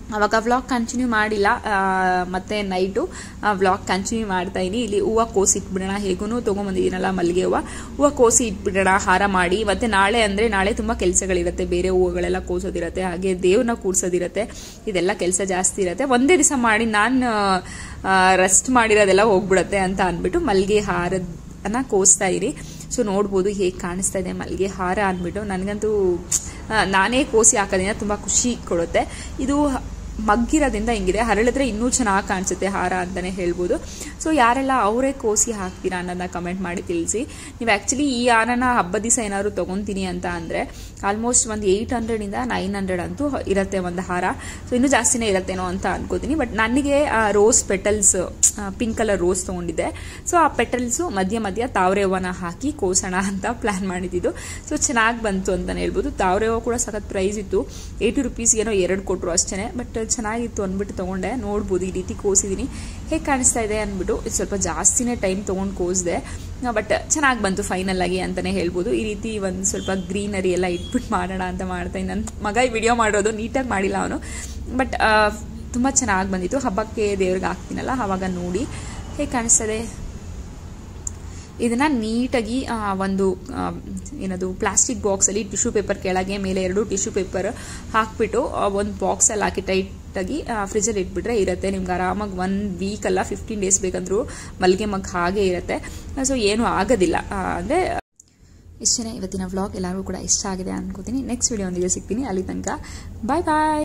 ಅವಾಗ ವ್ಲಾಗ್ ಕಂಟಿನ್ಯೂ ಮಾಡಿಲ್ಲ ಆ, ಮತ್ತೆ ನೈಟು ವ್ಲಾಗ್ ಕಂಟಿನ್ಯೂ ಮಾಡ್ತಾ ಇದೀನಿ ಇಲ್ಲಿ ಹೂವು ಕೋಸಿ ಇಟ್ಬಿಡೋಣ ಹೇಗೂ ತೊಗೊಂಬಂದಿದ್ದೀನಲ್ಲ ಮಲ್ಲಿಗೆ ಹೂವು ಹೂವು ಕೋಸಿ ಇಟ್ಬಿಡೋಣ ಹಾರ ಮಾಡಿ ಮತ್ತೆ ನಾಳೆ ಅಂದರೆ ನಾಳೆ ತುಂಬ ಕೆಲಸಗಳಿರುತ್ತೆ ಬೇರೆ ಹೂವುಗಳೆಲ್ಲ ಕೋಸೋದಿರುತ್ತೆ ಹಾಗೆ ದೇವ್ರನ್ನ ಕೂರ್ಸೋದಿರುತ್ತೆ ಇದೆಲ್ಲ ಕೆಲಸ ಜಾಸ್ತಿ ಇರುತ್ತೆ ಒಂದೇ ದಿವಸ ಮಾಡಿ ನಾನು ರೆಸ್ಟ್ ಮಾಡಿರೋದೆಲ್ಲ ಹೋಗ್ಬಿಡತ್ತೆ ಅಂತ ಅಂದ್ಬಿಟ್ಟು ಮಲ್ಲಿಗೆ ಹಾರದ ಅನ್ನ ಕೋಸ್ತಾ ಇರಿ ಸೊ ನೋಡ್ಬೋದು ಹೇಗೆ ಕಾಣಿಸ್ತಾ ಇದೆ ಮಲ್ಲಿಗೆ ಹಾರ ಅಂದ್ಬಿಟ್ಟು ನನಗಂತೂ ಆ, ನಾನೇ ಕೋಸಿ ಹಾಕೋದ್ರಿಂದ ತುಂಬ ಖುಷಿ ಕೊಡುತ್ತೆ ಇದು ಮಗ್ಗಿರೋದ್ರಿಂದ ಹಿಂಗಿದೆ ಹರಳಿದ್ರೆ ಇನ್ನೂ ಚೆನ್ನಾಗಿ ಕಾಣಿಸುತ್ತೆ ಹಾರ ಅಂತಲೇ ಹೇಳ್ಬೋದು ಸೊ ಯಾರೆಲ್ಲ ಅವರೇ ಕೋಸಿ ಹಾಕ್ತೀರಾ ಅನ್ನೋದನ್ನ ಕಮೆಂಟ್ ಮಾಡಿ ತಿಳಿಸಿ ನೀವು ಆ್ಯಕ್ಚುಲಿ ಈ ಹಾರನ ಹಬ್ಬದ ದಿವಸ ಏನಾದ್ರು ತೊಗೊತೀನಿ ಅಂತ ಅಂದರೆ ಆಲ್ಮೋಸ್ಟ್ ಒಂದು ಏಯ್ಟ್ ಹಂಡ್ರೆಡಿಂದ ನೈನ್ ಹಂಡ್ರೆಡ್ ಅಂತೂ ಇರುತ್ತೆ ಒಂದು ಹಾರ ಸೊ ಇನ್ನೂ ಜಾಸ್ತಿನೇ ಇರುತ್ತೇನೋ ಅಂತ ಅನ್ಕೋತೀನಿ ಬಟ್ ನನಗೆ rose petals pink colour rose ತೊಗೊಂಡಿದ್ದೆ ಸೊ ಆ ಪೆಟಲ್ಸು ಮಧ್ಯ ಮಧ್ಯ ತಾವರೆ ಹೂವನ ಹಾಕಿ ಕೋಸೋಣ ಅಂತ ಪ್ಲಾನ್ ಮಾಡಿದ್ದು ಸೊ ಚೆನ್ನಾಗಿ ಬಂತು ಅಂತಲೇ ಹೇಳ್ಬೋದು ತಾವರೆ ಹೂವು ಕೂಡ ಸಖತ್ ಪ್ರೈಸ್ ಇತ್ತು ಏಯ್ಟಿ ರುಪೀಸ್ಗೇನೋ ಎರಡು ಕೊಟ್ಟರು ಅಷ್ಟೇ ಬಟ್ ಚೆನ್ನಾಗಿತ್ತು ಅಂದ್ಬಿಟ್ಟು ತೊಗೊಂಡೆ ನೋಡ್ಬೋದು ಈ ರೀತಿ ಕೋಸಿದ್ದೀನಿ ಹೇಗೆ ಕಾಣಿಸ್ತಾ ಇದೆ ಅಂದ್ಬಿಟ್ಟು ಇದು ಸ್ವಲ್ಪ ಜಾಸ್ತಿನೇ ಟೈಮ್ ತೊಗೊಂಡು ಕೋಸಿದೆ ಬಟ್ ಚೆನ್ನಾಗಿ ಬಂತು ಫೈನಲ್ ಆಗಿ ಅಂತಲೇ ಹೇಳ್ಬೋದು ಈ ರೀತಿ ಒಂದು ಸ್ವಲ್ಪ ಗ್ರೀನರಿ ಎಲ್ಲ ಇಟ್ಬಿಟ್ಟು ಮಾಡೋಣ ಅಂತ ಮಾಡ್ತಾ ನನ್ನ ಮಗ ಈ ವಿಡಿಯೋ ಮಾಡೋದು ನೀಟಾಗಿ ಮಾಡಿಲ್ಲ ಅವನು ಬಟ್ ತುಂಬ ಚೆನ್ನಾಗಿ ಬಂದಿತ್ತು ಹಬ್ಬಕ್ಕೆ ದೇವ್ರಿಗೆ ಹಾಕ್ತೀನಲ್ಲ ಆವಾಗ ನೋಡಿ ಹೇಗೆ ಕಾಣಿಸ್ತದೆ ಇದನ್ನ ನೀಟಾಗಿ ಆ, ಒಂದು ಆ, ಏನದು ಪ್ಲಾಸ್ಟಿಕ್ ಬಾಕ್ಸಲ್ಲಿ ಟಿಶ್ಯೂ ಪೇಪರ್ ಕೆಳಗೆ ಮೇಲೆ ಎರಡು ಟಿಶ್ಯೂ ಪೇಪರ್ ಹಾಕ್ಬಿಟ್ಟು ಒಂದು ಬಾಕ್ಸಲ್ಲಿ ಹಾಕಿ ಟೈಟಾಗಿ ಫ್ರಿಜಲ್ಲಿ ಇಟ್ಬಿಟ್ರೆ ಇರುತ್ತೆ ನಿಮ್ಗೆ ಆರಾಮಾಗಿ ಒನ್ ವೀಕ್ ಅಲ್ಲ ಫಿಫ್ಟೀನ್ ಡೇಸ್ ಬೇಕಂದ್ರೂ ಮಲ್ಲಿಗೆ ಮಗ್ ಹಾಗೆ ಇರುತ್ತೆ ಸೊ ಏನೂ ಆಗೋದಿಲ್ಲ ಆ, ಅಂದರೆ ಇಷ್ಟೇ ಇವತ್ತಿನ ವ್ಲಾಗ್ ಎಲ್ಲರಿಗೂ ಕೂಡ ಇಷ್ಟ ಆಗಿದೆ ಅನ್ಕೋತೀನಿ ನೆಕ್ಸ್ಟ್ ವಿಡಿಯೋ ಒಂದಿಗೆ ಸಿಗ್ತೀನಿ ಅಲ್ಲಿ ತನಕ ಬಾಯ್ ಬಾಯ್